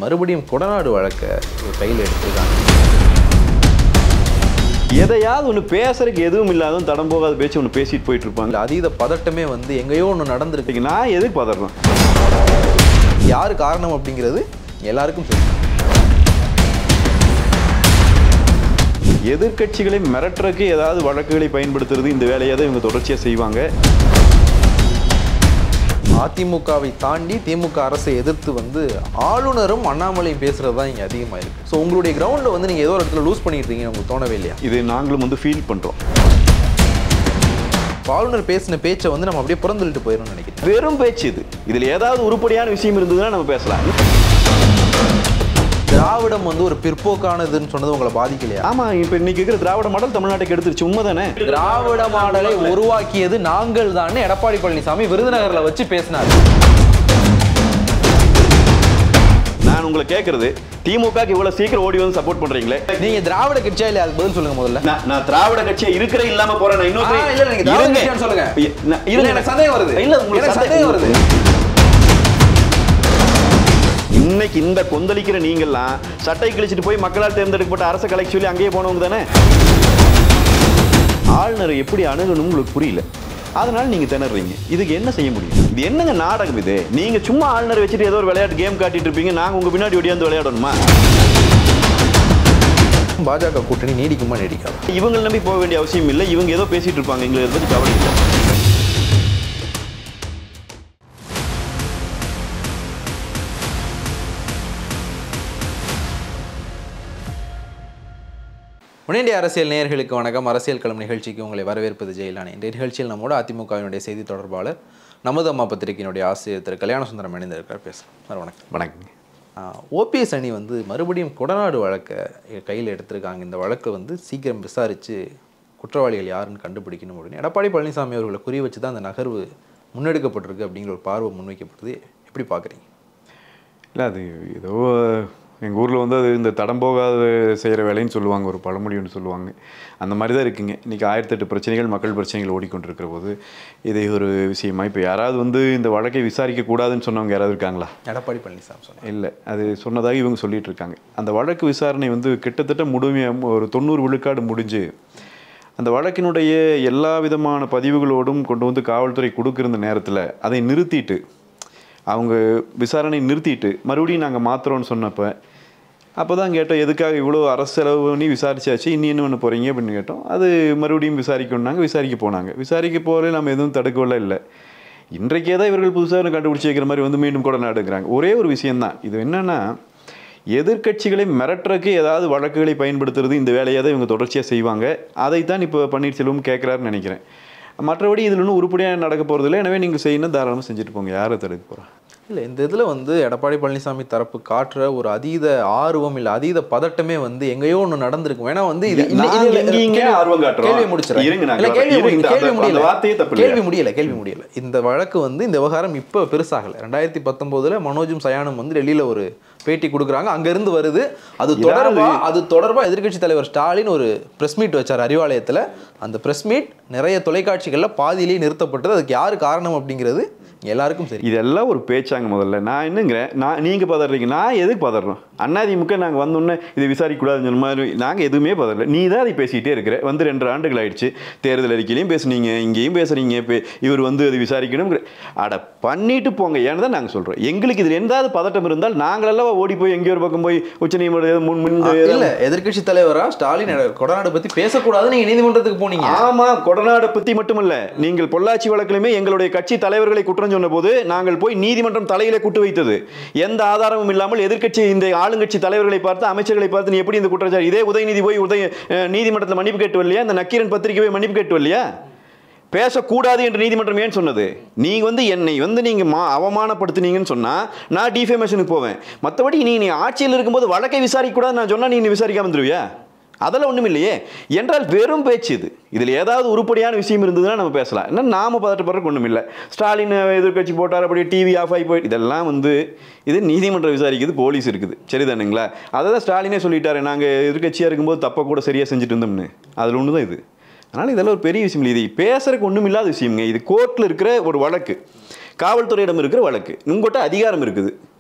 மறுபடியும் கொடநாடு வழக்கை கையில் எடுத்திருக்காங்க எதையாவது ஒன்று பேசுறதுக்கு எதுவும் இல்லாத தடம் போகாத பேச்சு ஒன்று பேசிட்டு போயிட்டு இருப்பாங்க இல்ல அதீத பதட்டமே வந்து எங்கேயோ ஒன்று நடந்திருக்கு இன்னைக்கு நான் எதுக்கு பதறேன் யார் காரணம் அப்படிங்கிறது எல்லாருக்கும் தெரியும் எதிர்க்கட்சிகளை மிரட்டுறதுக்கு ஏதாவது வழக்குகளை பயன்படுத்துறது இந்த வேலையை தான் இவங்க தொடர்ச்சியாக செய்வாங்க அதிமுகவை தாண்டி திமுக அரசை எதிர்த்து வந்து ஆளுநரும் அண்ணாமலையும் பேசுறது தான் இங்கே அதிகமாக இருக்கு ஸோ உங்களுடைய கிரவுண்டில் வந்து நீங்கள் ஏதோ ஒரு இடத்துல லூஸ் பண்ணிட்டு இருக்கீங்கன்னு உங்களுக்கு தோணவே இல்லையா இது நாங்களும் வந்து ஃபீல் பண்ணுறோம் இப்போ ஆளுநர் பேசின பேச்சை வந்து நம்ம அப்படியே புறந்தள்ளிட்டு போயிடும்னு நினைக்கிறேன் வெறும் பேச்சு இது இதில் ஏதாவது உருப்படியான விஷயம் இருந்ததுன்னா நம்ம பேசலாம் திராவிடம் வந்து ஒரு பிற்போக்கானதுன்னு சொன்னது உங்களை பாதிக்கலையா ஆமாம் இப்போ இன்னைக்கு இருக்கிற திராவிட மாடல் தமிழ்நாட்டுக்கு எடுத்துருச்சு உண்மை தானே திராவிட மாடலை உருவாக்கியது நாங்கள் தான் எடப்பாடி பழனிசாமி விருதுநகர்ல வச்சு பேசினார் நான் உங்களை கேட்கறது திமுகக்கு இவ்வளோ சீக்கிரம் ஓடி வந்து சப்போர்ட் பண்ணுறீங்களே நீங்க திராவிட கட்சியா இல்லையா அதுக்கு பதில் சொல்லுங்க முதல்ல நான் நான் திராவிட கட்சியை இருக்கிற இல்லாம போறேன் நான் இன்னொரு ஆ, இல்ல, நீங்க திராவிட இருங்க. கட்சியான்னு சொல்லுங்க. இ- நான் இல்ல, இருங்க. எனக்கு சந்தேகம் வருது. இல்ல உங்களுக்கு எனக்கு சந்தேகம் வருது. இன்னைக்கு இந்த கொந்தளிக்கிற நீங்கெல்லாம் சட்டை கிழிச்சிட்டு போய் மக்களால் தேர்ந்தெடுக்கப்பட்ட அரச கலைக்கு சொல்லி அங்கேயே போனவங்க தானே ஆளுநரை எப்படி அணுகணும் உங்களுக்கு புரியல அதனால நீங்க திணறீங்க இதுக்கு என்ன செய்ய முடியும் இது என்னங்க நாடகம் இது நீங்க சும்மா ஆளுநரை வச்சுட்டு ஏதோ ஒரு விளையாட்டு கேம் காட்டிட்டு இருப்பீங்க நாங்க உங்க பின்னாடி ஓடியாந்து விளையாடணுமா பாஜக கூட்டணி நீடிக்குமா நீடிக்காது இவங்களை நம்பி போக வேண்டிய அவசியம் இல்லை இவங்க ஏதோ பேசிட்டு இருப்பாங்க எங்களை இதை பத்தி கவலை இல்லை உடனடி அரசியல் நேயர்களுக்கு வணக்கம் அரசியல் களம் நிகழ்ச்சிக்கு உங்களை வரவேற்பது ஜெயிலானி இந்த நிகழ்ச்சியில் நம்மோட அதிமுகவினுடைய செய்தி தொடர்பாளர் நமது அம்மா பத்திரிகையினுடைய ஆசிரியர் திரு கல்யாண சுந்தரம் இணைந்திருக்கார் பேசுகிறோம் சார் வணக்கம் வணக்கம் ஓபிஎஸ் அணி வந்து மறுபடியும் கொடநாடு வழக்கை கையில் எடுத்திருக்காங்க இந்த வழக்கை வந்து சீக்கிரம் விசாரித்து குற்றவாளிகள் யாருன்னு கண்டுபிடிக்கணும் அப்படின்னு எடப்பாடி பழனிசாமி அவர்களை குறி வச்சு தான் அந்த நகர்வு முன்னெடுக்கப்பட்டிருக்கு அப்படிங்கிற ஒரு பார்வை முன்வைக்கப்படுது எப்படி பார்க்குறீங்க இல்லை அது ஏதோ எங்கள் ஊரில் வந்து அது இந்த தடம் போகாத செய்கிற வேலைன்னு சொல்லுவாங்க ஒரு பழமொழி ஒன்று சொல்லுவாங்க அந்த மாதிரி தான் இருக்குங்க இன்றைக்கி ஆயிரத்தெட்டு பிரச்சனைகள் மக்கள் பிரச்சனைகள் ஓடிக்கொண்டிருக்கிற போது இதை ஒரு விஷயமா இப்போ யாராவது வந்து இந்த வழக்கை விசாரிக்கக்கூடாதுன்னு சொன்னவங்க யாராவது இருக்காங்களா எடப்பாடி பழனிசாமி சொன்னார் இல்லை அது சொன்னதாக இவங்க சொல்லிட்டு இருக்காங்க அந்த வழக்கு விசாரணை வந்து கிட்டத்தட்ட முழுமையாக ஒரு தொண்ணூறு விழுக்காடு முடிஞ்சு அந்த வழக்கினுடைய எல்லா விதமான பதிவுகளோடும் கொண்டு வந்து காவல்துறை கொடுக்கிற நேரத்தில் அதை நிறுத்திட்டு அவங்க விசாரணை நிறுத்திட்டு மறுபடியும் நாங்கள் மாத்துறோம்னு சொன்னப்போ அப்போ தான் கேட்டோம் எதுக்காக இவ்வளோ அரசு செலவு பண்ணி விசாரிச்சாச்சு இன்னி என்ன பண்ண போகிறீங்க அப்படின்னு கேட்டோம் அது மறுபடியும் விசாரிக்கணுன்னாங்க விசாரிக்க போனாங்க விசாரிக்க போகல நம்ம எதுவும் தடுக்கவில்லை இல்லை இன்றைக்கே தான் இவர்கள் புதுசாக கண்டுபிடிச்சி வைக்கிற மாதிரி வந்து மீண்டும் கூட நாடுங்கிறாங்க ஒரே ஒரு விஷயம்தான் இது என்னென்னா எதிர்க்கட்சிகளை மிரட்டுறதுக்கு ஏதாவது வழக்குகளை பயன்படுத்துறது இந்த வேலையை தான் இவங்க தொடர்ச்சியாக செய்வாங்க அதைத்தான் இப்போ பன்னீர்செல்வம் கேட்குறாருன்னு நினைக்கிறேன் மற்றபடி இதில் ஒன்றும் உருப்படியாக நடக்க போகிறதில்ல எனவே நீங்கள் செய்யணும் தாராளமாக செஞ்சுட்டு போங்க யாரை தடுக்க போகிறா இல்லை இந்த இதில் வந்து எடப்பாடி பழனிசாமி தரப்பு காட்டுற ஒரு அதீத ஆர்வம் இல்லை அதீத பதட்டமே வந்து எங்கேயோ ஒன்று நடந்திருக்கும் வேணா வந்து இது இல்ல, நாங்க இல்ல, இல்ல, எங்கேங்க கேள்வி- ஆர்வம் காட்டுறோம்? கேள்வி முடிச்சிடறேன். இருங்க, நாங்க இல்ல, கேள்வி இருங்க, முடியல, இந்த- கேள்வி அந்த- முடியல. அந்த வார்த்தையே தப்பு இல்லையா? கேள்வி முடியல கேள்வி முடியல இந்த வழக்கு வந்து இந்த விவகாரம் இப்போ பெருசாகல ரெண்டாயிரத்தி பத்தொம்போதுல மனோஜும் சயானும் வந்து டெல்லியில ஒரு பேட்டி கொடுக்குறாங்க அங்கிருந்து வருது அது தொடர்பா அது தொடர்பா எதிர்க்கட்சி தலைவர் ஸ்டாலின் ஒரு பிரஸ் மீட் வச்சார் அறிவாலயத்துல அந்த பிரஸ் மீட் நிறைய தொலைக்காட்சிகள்ல பாதியிலேயே நிறுத்தப்பட்டது அதுக்கு யாரு காரணம் அப்படிங்கிறது எல்லாருக்கும் சரி இதெல்லாம் ஒரு பேச்சாங்க முதல்ல நான் என்னங்கிறேன் நான் நீங்கள் பதறீங்க நான் எதுக்கு பதறோம் அண்ணாதிமுக நாங்கள் வந்தோன்னே இதை விசாரிக்கக்கூடாதுன்னு சொன்ன மாதிரி நாங்கள் எதுவுமே பதறல நீ தான் அதை பேசிக்கிட்டே இருக்கிற வந்து ரெண்டு ஆண்டுகள் ஆயிடுச்சு தேர்தல் அறிக்கையிலையும் பேசுனீங்க இங்கேயும் பேசுறீங்க இப்போ இவர் வந்து அது விசாரிக்கணும் அட பண்ணிட்டு போங்க ஏன்னு தான் நாங்கள் சொல்கிறோம் எங்களுக்கு இதில் எந்தாவது பதட்டம் இருந்தால் நாங்களெல்லாம் ஓடி போய் எங்கேயோ ஒரு பக்கம் போய் உச்சநீதிமன்றம் முன் முன் இல்ல எதிர்க்கட்சி தலைவரா ஸ்டாலின் கொடநாடு பத்தி பேசக்கூடாது நீங்க நீதிமன்றத்துக்கு போனீங்க ஆமா கொடநாடு பத்தி மட்டுமல்ல நீங்கள் பொள்ளாச்சி வழக்கிலுமே எங்களுடைய கட்சி தலைவர்களை குற்றம் சொன்ன போது நாங்கள் போய் நீதிமன்றம் தலையிலே குட்டு வைத்தது எந்த ஆதாரமும் இல்லாமல் எதிர்க்கட்சி இந்த ஆளுங்கட்சி தலைவர்களை பார்த்து அமைச்சர்களை பார்த்து நீ எப்படி இந்த குற்றச்சாட்டு இதே உதயநிதி போய் உதய அஹ், நீதிமன்றத்தில் மன்னிப்பு கேட்டு வரலையா இந்த நக்கீரன் பத்திரிகை போய் மன்னிப்பு கேட்டு வரலையா பேசக்கூடாது என்று நீதிமன்றம் ஏன் சொன்னது நீங்க வந்து என்னை வந்து நீங்க மா அவமானப்படுத்துனீங்கன்னு சொன்னா நான் டிஃபேமேஷனுக்கு போவேன் மற்றபடி நீ நீ ஆட்சியில் இருக்கும்போது வழக்கை விசாரிக்கக்கூடாது நான் சொன்னா நீ விசாரிக்காம வந்துருவியா அதெல்லாம் ஒன்றும் இல்லையே என்றால் வெறும் பேச்சு இது இதில் ஏதாவது உருப்படியான விஷயம் இருந்ததுன்னா நம்ம பேசலாம் என்ன நாம பதட்டப்படுறதுக்கு ஒன்றும் இல்லை ஸ்டாலின் எதிர்க்கட்சி போட்டார் அப்படி டிவி ஆஃப் ஆகி போய் இதெல்லாம் வந்து இது நீதிமன்றம் விசாரிக்குது போலீஸ் இருக்குது சரிதானுங்களா அதை தான் ஸ்டாலினே சொல்லிட்டாரு நாங்கள் எதிர்க்கட்சியாக இருக்கும்போது தப்பை கூட சரியாக செஞ்சுட்டு இருந்தோம்னு அதில் ஒன்று தான் இது அதனால் இதெல்லாம் ஒரு பெரிய விஷயம் இல்லை இது பேசுறதுக்கு ஒன்றும் இல்லாத விஷயங்க இது கோர்ட்டில் இருக்கிற ஒரு வழக்கு காவல்துறையிடம் இருக்கிற வழக்கு உங்கள்கிட்ட அதிகாரம் இருக்குது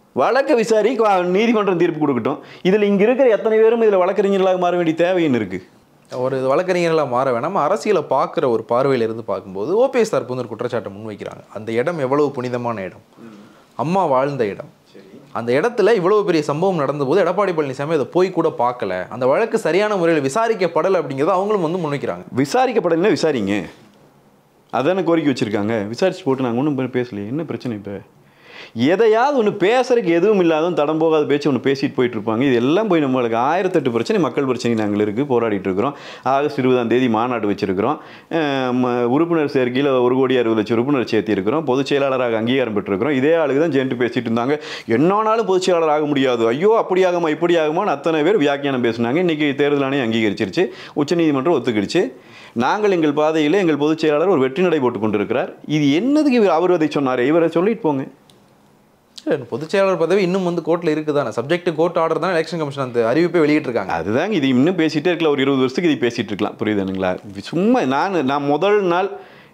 வழக்கை விசாரி வா- நீதிமன்றம் தீர்ப்பு கொடுக்கட்டும் இதில் இங்கே இருக்கிற எத்தனை பேரும் இதில் வழக்கறிஞர்களாக மாற வேண்டிய தேவைன்னு இருக்குது ஒரு வழக்கறிஞர்களாக மாற வேணாம் அரசியலை பார்க்குற ஒரு பார்வையில இருந்து பார்க்கும்போது ஓபிஎஸ் தரப்பு வந்து ஒரு குற்றச்சாட்டை முன்வைக்கிறாங்க அந்த இடம் எவ்வளவு புனிதமான இடம் அம்மா வாழ்ந்த இடம் அந்த இடத்துல இவ்வளவு பெரிய சம்பவம் நடந்தபோது எடப்பாடி பழனிசாமி அதை போய் கூட பார்க்கல அந்த வழக்கு சரியான முறையில் விசாரிக்கப்படலை அப்படிங்கிறத அவங்களும் வந்து முன்வைக்கிறாங்க விசாரிக்கப்படலைன்னா விசாரிங்க அதானே கோரிக்கை வச்சுருக்காங்க விசாரிச்சு போட்டு நாங்கள் ஒன்றும் பேசலையே என்ன பிரச்சனை இப்போ எதையாவது ஒன்று பேசுறதுக்கு எதுவும் இல்லாத தடம் போகாத பேச்சு ஒன்று பேசிட்டு போயிட்டு இருப்பாங்க இது எல்லாம் போய் நம்மளுக்கு ஆயிரத்தெட்டு பிரச்சனை மக்கள் பிரச்சனை நாங்கள் இருக்குது போராடிட்டு இருக்கிறோம் ஆகஸ்ட் இருபதாம் தேதி மாநாடு வச்சிருக்கிறோம் அஹ் ம- உறுப்பினர் சேர்க்கையில் ஒரு கோடி அறுபது லட்சம் உறுப்பினர் சேர்த்தி இருக்கிறோம் பொதுச் செயலாளராக அங்கீகாரம் பெற்றிருக்கிறோம் இதே ஆளுக்கு தான் ஜென்ட்டு பேசிட்டு இருந்தாங்க என்னானாலும் பொதுச் செயலாளர் ஆக முடியாது ஐயோ அப்படி ஆகுமா இப்படி ஆகுமான்னு அத்தனை பேர் வியாக்கியானம் பேசுனாங்க இன்னைக்கு தேர்தல் ஆணையம் அங்கீகரிச்சிருச்சு உச்சநீதிமன்றம் ஒத்துக்கிடுச்சு நாங்கள் எங்கள் பாதையில் எங்கள் பொதுச் செயலாளர் ஒரு வெற்றி நடை போட்டு கொண்டிருக்கிறார் இது என்னதுக்கு இவர் அவர் அதை சொன்னார் இவரை சொல்லிட்டு போங்க இல்ல, பொதுச் செயலாளர் பதவி இன்னும் வந்து கோர்ட்டில் இருக்குதானே சப்ஜெக்ட் கோர்ட் ஆர்டர் தான் எலெக்ஷன் கமிஷன் அந்த அறிவிப்பை வெளியிட்டிருக்காங்க அதுதாங்க இது இன்னும் பேசிட்டே இருக்கலாம் ஒரு இருபது வருஷத்துக்கு இது பேசிட்டு இருக்கலாம் புரியுதுங்களா சும்மா நான் நான் முதல் நாள்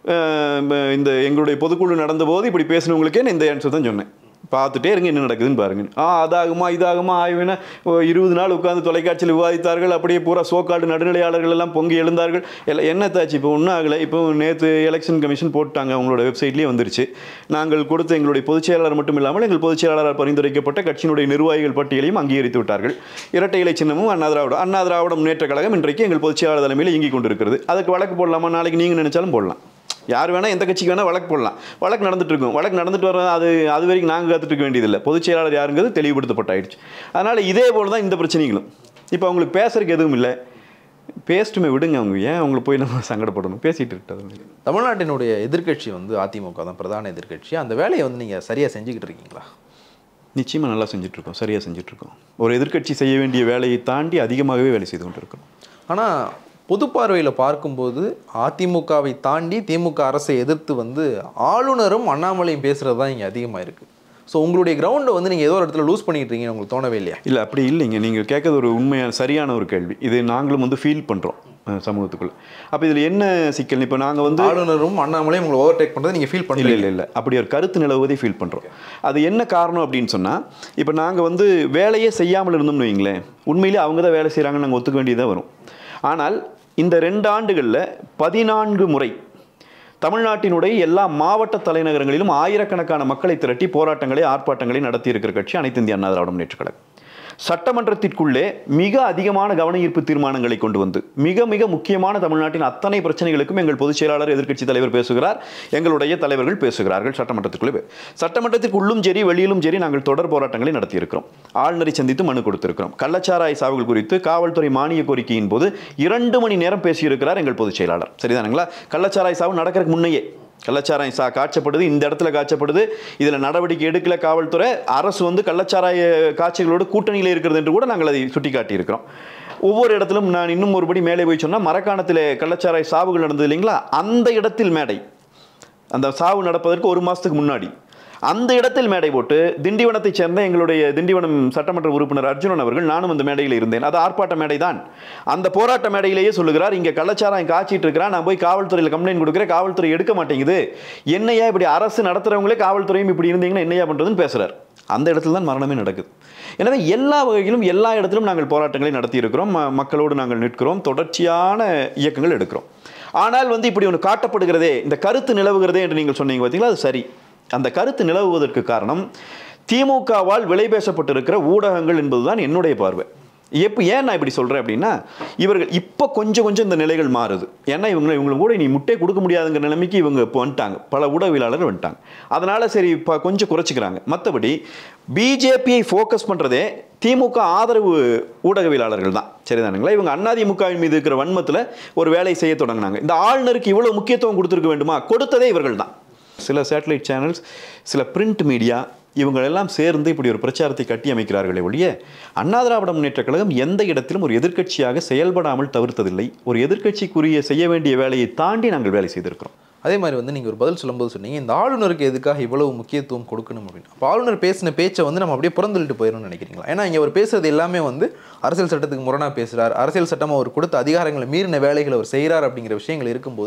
அஹ், இந்த எங்களுடைய பொதுக்குழு நடந்தபோது இப்படி பேசினவங்களுக்கே நான் இந்த ஆன்சர் தான் சொன்னேன் பார்த்துட்டே இருங்க என்ன நடக்குதுன்னு பாருங்க ஆ அதாகுமா இதாகுமா ஆய்வுனா இருபது நாள் உட்கார்ந்து தொலைக்காட்சியில் விவாதித்தார்கள் அப்படியே பூரா சோக்காடு நடுநிலையாளர்கள் எல்லாம் பொங்கி எழுந்தார்கள் எல்லாம் என்னத்தாச்சு இப்போ ஒன்றும் ஆகலை இப்போ நேற்று எலெக்ஷன் கமிஷன் போட்டாங்க அவங்களோட வெப்சைட்லேயே வந்துருச்சு நாங்கள் கொடுத்த எங்களுடைய பொதுச் செயலாளர் மட்டும் இல்லாமல் எங்கள் பொதுச் செயலாளரால் பரிந்துரைக்கப்பட்ட கட்சியினுடைய நிர்வாகிகள் பட்டியலையும் அங்கீகரித்து விட்டார்கள் இரட்டை இலை சின்னமும் அண்ணா திராவிடம் அண்ணா திராவிட முன்னேற்ற கழகம் இன்றைக்கு எங்கள் பொதுச் செயலாளர் தலைமையில் இயங்கிக் கொண்டிருக்கிறது அதுக்கு வழக்கு போடலாமா நாளைக்கு நீங்கள் நினைச்சாலும் போடலாம் யார் வேணால் எந்த கட்சிக்கு வேணால் வழக்கு போடலாம் வழக்கு நடந்துட்டு இருக்கும் வழக்கு நடந்துட்டு வர அது அது வரைக்கும் நாங்கள் காத்துட்டு இருக்க வேண்டியதில்லை பொதுச் செயலாளர் யாருங்கிறது தெளிவுபடுத்தப்பட்டாயிடுச்சு அதனால் இதே போல தான் இந்த பிரச்சனைகளும் இப்போ அவங்களுக்கு பேசுறதுக்கு எதுவும் இல்லை பேசிட்டுமே விடுங்க அவங்க ஏன் அவங்களை போய் நம்ம சங்கடப்படணும் பேசிட்டு இருக்காது தமிழ்நாட்டினுடைய எதிர்க்கட்சி வந்து அதிமுக தான் பிரதான எதிர்க்கட்சி அந்த வேலையை வந்து நீங்கள் சரியாக செஞ்சுக்கிட்டு இருக்கீங்களா நிச்சயமாக நல்லா செஞ்சுட்ருக்கோம் சரியாக செஞ்சுட்ருக்கோம் ஒரு எதிர்க்கட்சி செய்ய வேண்டிய வேலையை தாண்டி அதிகமாகவே வேலை செய்து கொண்டிருக்கோம் ஆனால் பொது பார்வையில் பார்க்கும்போது அதிமுகவை தாண்டி திமுக அரசை எதிர்த்து வந்து ஆளுநரும் அண்ணாமலையும் பேசுகிறது தான் இங்கே அதிகமாக இருக்குது ஸோ உங்களுடைய கிரவுண்டை வந்து நீங்கள் ஏதோ ஒரு இடத்துல லூஸ் பண்ணிட்டு இருக்கீங்கன்னு உங்களுக்கு தோணவே இல்லையா இல்லை அப்படி இல்லைங்க நீங்கள் கேட்கறது ஒரு உண்மையான சரியான ஒரு கேள்வி இது நாங்களும் வந்து ஃபீல் பண்ணுறோம் சமூகத்துக்குள்ள அப்போ இதில் என்ன சிக்கல் இப்போ நாங்கள் வந்து ஆளுநரும் அண்ணாமலையும் உங்களை ஓவர்டேக் பண்ணுறது நீங்கள் ஃபீல் இல்லை பண்ணல இல்லை இல்லை அப்படி ஒரு கருத்து நிலவுவதை ஃபீல் பண்ணுறோம் அது என்ன காரணம் அப்படின்னு சொன்னால் இப்போ நாங்கள் வந்து வேலையே செய்யாமல் இருந்தோம்னு வைங்களேன் உண்மையிலே அவங்க தான் வேலை செய்கிறாங்கன்னு நாங்கள் ஒத்துக்க வேண்டியதாக வரும் ஆனால் இந்த ரெண்டு ஆண்டுகளில் பதினான்கு முறை தமிழ்நாட்டினுடைய எல்லா மாவட்ட தலைநகரங்களிலும் ஆயிரக்கணக்கான மக்களை திரட்டி போராட்டங்களை ஆர்ப்பாட்டங்களை நடத்தியிருக்கிற கட்சி அனைத்து இந்திய அண்ணா திராவிட முன்னேற்றக் கழகம் சட்டமன்றத்திற்குள்ளே மிக அதிகமான கவன ஈர்ப்பு தீர்மானங்களை கொண்டு வந்து மிக மிக முக்கியமான தமிழ்நாட்டின் அத்தனை பிரச்சனைகளுக்கும் எங்கள் பொதுச் செயலாளர் எதிர்க்கட்சி தலைவர் பேசுகிறார் எங்களுடைய தலைவர்கள் பேசுகிறார்கள் சட்டமன்றத்துக்குள்ளே பே- சட்டமன்றத்திற்குள்ளும் சரி வெளியிலும் சரி நாங்கள் தொடர் போராட்டங்களை நடத்தியிருக்கிறோம் ஆளுநரை சந்தித்து மனு கொடுத்திருக்கிறோம் கள்ளச்சாராய சாவுகள் குறித்து காவல்துறை மானிய கோரிக்கையின் போது இரண்டு மணி நேரம் பேசியிருக்கிறார் எங்கள் பொதுச் செயலாளர் சரிதானுங்களா கள்ளச்சாராய சாவு நடக்கிறதுக்கு முன்னையே கள்ளச்சாராயம் சா காய்ச்சப்படுது இந்த இடத்துல காய்ச்சப்படுது இதில் நடவடிக்கை எடுக்கல காவல்துறை அரசு வந்து கள்ளச்சாராய காட்சிகளோடு கூட்டணியில் இருக்கிறது என்று கூட நாங்கள் அதை சுட்டி காட்டியிருக்கிறோம் ஒவ்வொரு இடத்திலும் நான் இன்னும் ஒருபடி மேலே போய் சொன்னால் மரக்காணத்தில் கள்ளச்சாராய சாவுகள் நடந்தது இல்லைங்களா அந்த இடத்தில் மேடை அந்த சாவு நடப்பதற்கு ஒரு மாதத்துக்கு முன்னாடி அந்த இடத்தில் மேடை போட்டு திண்டிவனத்தைச் சேர்ந்த எங்களுடைய திண்டிவனம் சட்டமன்ற உறுப்பினர் அர்ஜுனன் அவர்கள் நானும் அந்த மேடையில் இருந்தேன் அது ஆர்ப்பாட்ட மேடை தான் அந்த போராட்ட மேடையிலேயே சொல்லுகிறார் இங்கே கள்ளச்சாராயம் காய்ச்சிட்டு இருக்கிறான் நான் போய் காவல்துறையில் கம்ப்ளைண்ட் கொடுக்குறேன் காவல்துறை எடுக்க மாட்டேங்குது என்னையா இப்படி அரசு நடத்துறவங்களே காவல்துறையும் இப்படி இருந்தீங்கன்னா என்னையா பண்ணுறதுன்னு பேசுகிறார் அந்த இடத்துல தான் மரணமே நடக்குது எனவே எல்லா வகையிலும் எல்லா இடத்திலும் நாங்கள் போராட்டங்களை நடத்தி இருக்கிறோம் ம- மக்களோடு நாங்கள் நிற்கிறோம் தொடர்ச்சியான இயக்கங்கள் எடுக்கிறோம் ஆனால் வந்து இப்படி ஒன்று காட்டப்படுகிறதே இந்த கருத்து நிலவுகிறதே என்று நீங்கள் சொன்னீங்க பார்த்தீங்களா அது சரி அந்த கருத்து நிலவுவதற்கு காரணம் திமுகவால் விலை பேசப்பட்டிருக்கிற ஊடகங்கள் என்பதுதான் என்னுடைய பார்வை எப்போ ஏன் நான் இப்படி சொல்கிறேன் அப்படின்னா இவர்கள் இப்போ கொஞ்சம் கொஞ்சம் இந்த நிலைகள் மாறுது ஏன்னா இவங்க இவங்களுக்கு கூட நீ முட்டை கொடுக்க முடியாதுங்கிற நிலைமைக்கு இவங்க இப்போ வந்துட்டாங்க பல ஊடகவியலாளர்கள் வந்துட்டாங்க அதனால் சரி இப்போ கொஞ்சம் குறைச்சிக்கிறாங்க மற்றபடி பிஜேபியை ஃபோக்கஸ் பண்ணுறதே திமுக ஆதரவு ஊடகவியலாளர்கள் தான் சரிதானுங்களா இவங்க அதிமுகவின் மீது இருக்கிற வன்மத்தில் ஒரு வேலையை செய்ய தொடங்கினாங்க இந்த ஆளுநருக்கு இவ்வளோ முக்கியத்துவம் கொடுத்துருக்க வேண்டுமா கொடுத்ததே இவர்கள் தான் சில சேட்டலைட் சேனல்ஸ் சில பிரிண்ட் மீடியா இவங்களெல்லாம் சேர்ந்து இப்படி ஒரு பிரச்சாரத்தை கட்டி அமைக்கிறார்களே ஒழிய அண்ணா திராவிட முன்னேற்ற கழகம் எந்த இடத்திலும் ஒரு எதிர்க்கட்சியாக செயல்படாமல் தவிர்த்ததில்லை ஒரு எதிர்க்கட்சிக்குரிய செய்ய வேண்டிய வேலையை தாண்டி நாங்கள் வேலை செய்திருக்கிறோம் அதே மாதிரி வந்து நீங்கள் ஒரு பதில் சொல்லும்போது சொன்னீங்க இந்த ஆளுநருக்கு எதுக்காக இவ்வளவு முக்கியத்துவம் கொடுக்கணும் அப்படின்னு அப்போ ஆளுநர் பேசின பேச்சை வந்து நம்ம அப்படியே புறந்தள்ளிட்டு போயிடணும்னு நினைக்கிறீங்களா ஏன்னா இங்கே அவர் பேசுறது எல்லாமே வந்து அரசியல் சட்டத்துக்கு முரணாக பேசுகிறார் அரசியல் சட்டம் அவர் கொடுத்த அதிகாரங்களை மீறின வேலைகளை அவர் செய்கிறார் அப்படிங்கிற விஷயங்கள் இருக்கும்போது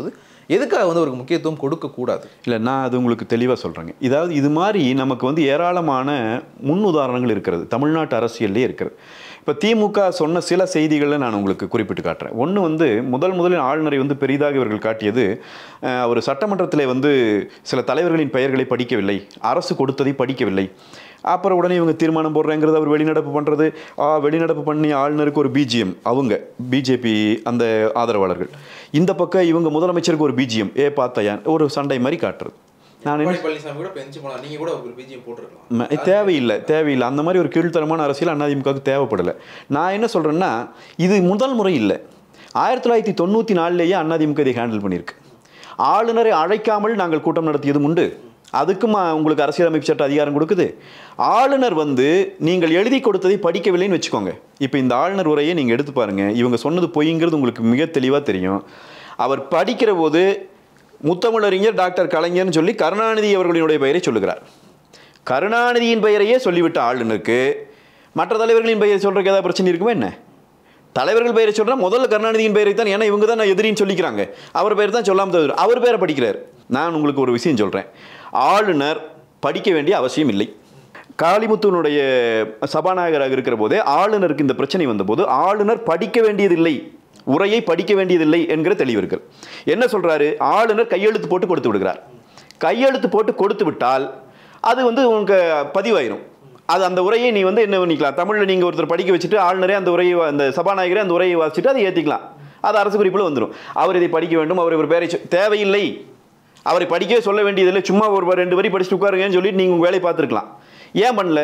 எதுக்காக வந்து அவருக்கு முக்கியத்துவம் கொடுக்கக்கூடாது இல்லை நான் அது உங்களுக்கு தெளிவாக சொல்கிறேங்க இதாவது இது மாதிரி நமக்கு வந்து ஏராளமான முன் உதாரணங்கள் இருக்கிறது தமிழ்நாட்டு அரசியல்லே இருக்கிறது இப்போ திமுக சொன்ன சில செய்திகளை நான் உங்களுக்கு குறிப்பிட்டு காட்டுறேன் ஒன்று வந்து முதல் முதலில் ஆளுநரை வந்து பெரிதாக இவர்கள் காட்டியது அஹ், அவர் சட்டமன்றத்தில் வந்து சில தலைவர்களின் பெயர்களை படிக்கவில்லை அரசு கொடுத்ததை படிக்கவில்லை அப்புறம் உடனே இவங்க தீர்மானம் போடுறேங்கிறது அவர் வெளிநடப்பு பண்ணுறது வெளிநடப்பு பண்ணி ஆளுநருக்கு ஒரு பிஜிஎம் அவங்க பிஜேபி அந்த ஆதரவாளர்கள் இந்த பக்கம் இவங்க முதலமைச்சருக்கு ஒரு பிஜிஎம் ஏ பார்த்தையான் ஒரு சண்டை மாதிரி காட்டுறது நான் என்ன பழனிசாமி கூட பெஞ்சு போலாம் நீங்க கூட ஒரு பிஜிஎம் போட்டிருக்கலாம் ம- தேவையில்லை தேவையில்லை அந்த மாதிரி ஒரு கீழ்த்தரமான அரசியல் அதிமுகவுக்கு தேவைப்படலை நான் என்ன சொல்கிறேன்னா இது முதல் முறை இல்லை ஆயிரத்தி தொள்ளாயிரத்தி தொண்ணூற்றி நாலுலேயே அதிமுக இதை ஹேண்டில் பண்ணியிருக்கு ஆளுநரை அழைக்காமல் நாங்கள் கூட்டம் நடத்தியதும் உண்டு அதுக்கும் அஹ், உங்களுக்கு அரசியலமைப்பு சட்ட அதிகாரம் கொடுக்குது ஆளுநர் வந்து நீங்கள் எழுதி கொடுத்ததை படிக்கவில்லைன்னு வச்சுக்கோங்க இப்போ இந்த ஆளுநர் உரையை நீங்கள் எடுத்து பாருங்க இவங்க சொன்னது பொய்ங்கிறது உங்களுக்கு மிக தெளிவாக தெரியும் அவர் படிக்கிற போது முத்தமிழறிஞர் டாக்டர் கலைஞர்னு சொல்லி கருணாநிதி அவர்களினுடைய பெயரை சொல்லுகிறார் கருணாநிதியின் பெயரையே சொல்லிவிட்ட ஆளுநருக்கு மற்ற தலைவர்களின் பெயரை சொல்றதுக்கு ஏதாவது பிரச்சனை இருக்குமா என்ன தலைவர்கள் பெயரை சொல்றா முதல்ல கருணாநிதியின் பெயரை தான் ஏன்னா இவங்க தான் எதிரின்னு சொல்லிக்கிறாங்க அவர் பெயர் தான் சொல்லாம தவிர அவர் பேரை படிக்கிறார் நான் உங்களுக்கு ஒரு விஷயம் சொல்றேன் ஆளுநர் படிக்க வேண்டிய அவசியம் இல்லை காளிமுத்துனுடைய சபாநாயகராக இருக்கிற போதே ஆளுநருக்கு இந்த பிரச்சனை வந்தபோது ஆளுநர் படிக்க வேண்டியதில்லை உரையை படிக்க வேண்டியதில்லை என்கிற தெளிவு இருக்கு என்ன சொல்றாரு ஆளுநர் கையெழுத்து போட்டு கொடுத்து விடுகிறார் கையெழுத்து போட்டு கொடுத்து விட்டால் அது வந்து உனக்கு பதிவாயிரும் அது அந்த உரையை நீ வந்து என்ன பண்ணிக்கலாம் தமிழில் நீங்கள் ஒருத்தர் படிக்க வச்சுட்டு ஆளுநரே அந்த உரையை அந்த சபாநாயகரே அந்த உரையை வாசிச்சுட்டு அதை ஏற்றிக்கலாம் அது அரசு குறிப்பில் வந்துடும் அவர் இதை படிக்க வேண்டும் அவர் ஒரு பேரை சொ- தேவையில்லை அவரை படிக்கவே சொல்ல வேண்டியதில்லை சும்மா ஒரு ரெண்டு வரி படிச்சுட்டு உட்காருங்கன்னு சொல்லிட்டு நீங்கள் உங்கள் வேலையை பார்த்துருக்கலாம் ஏன் பண்ணல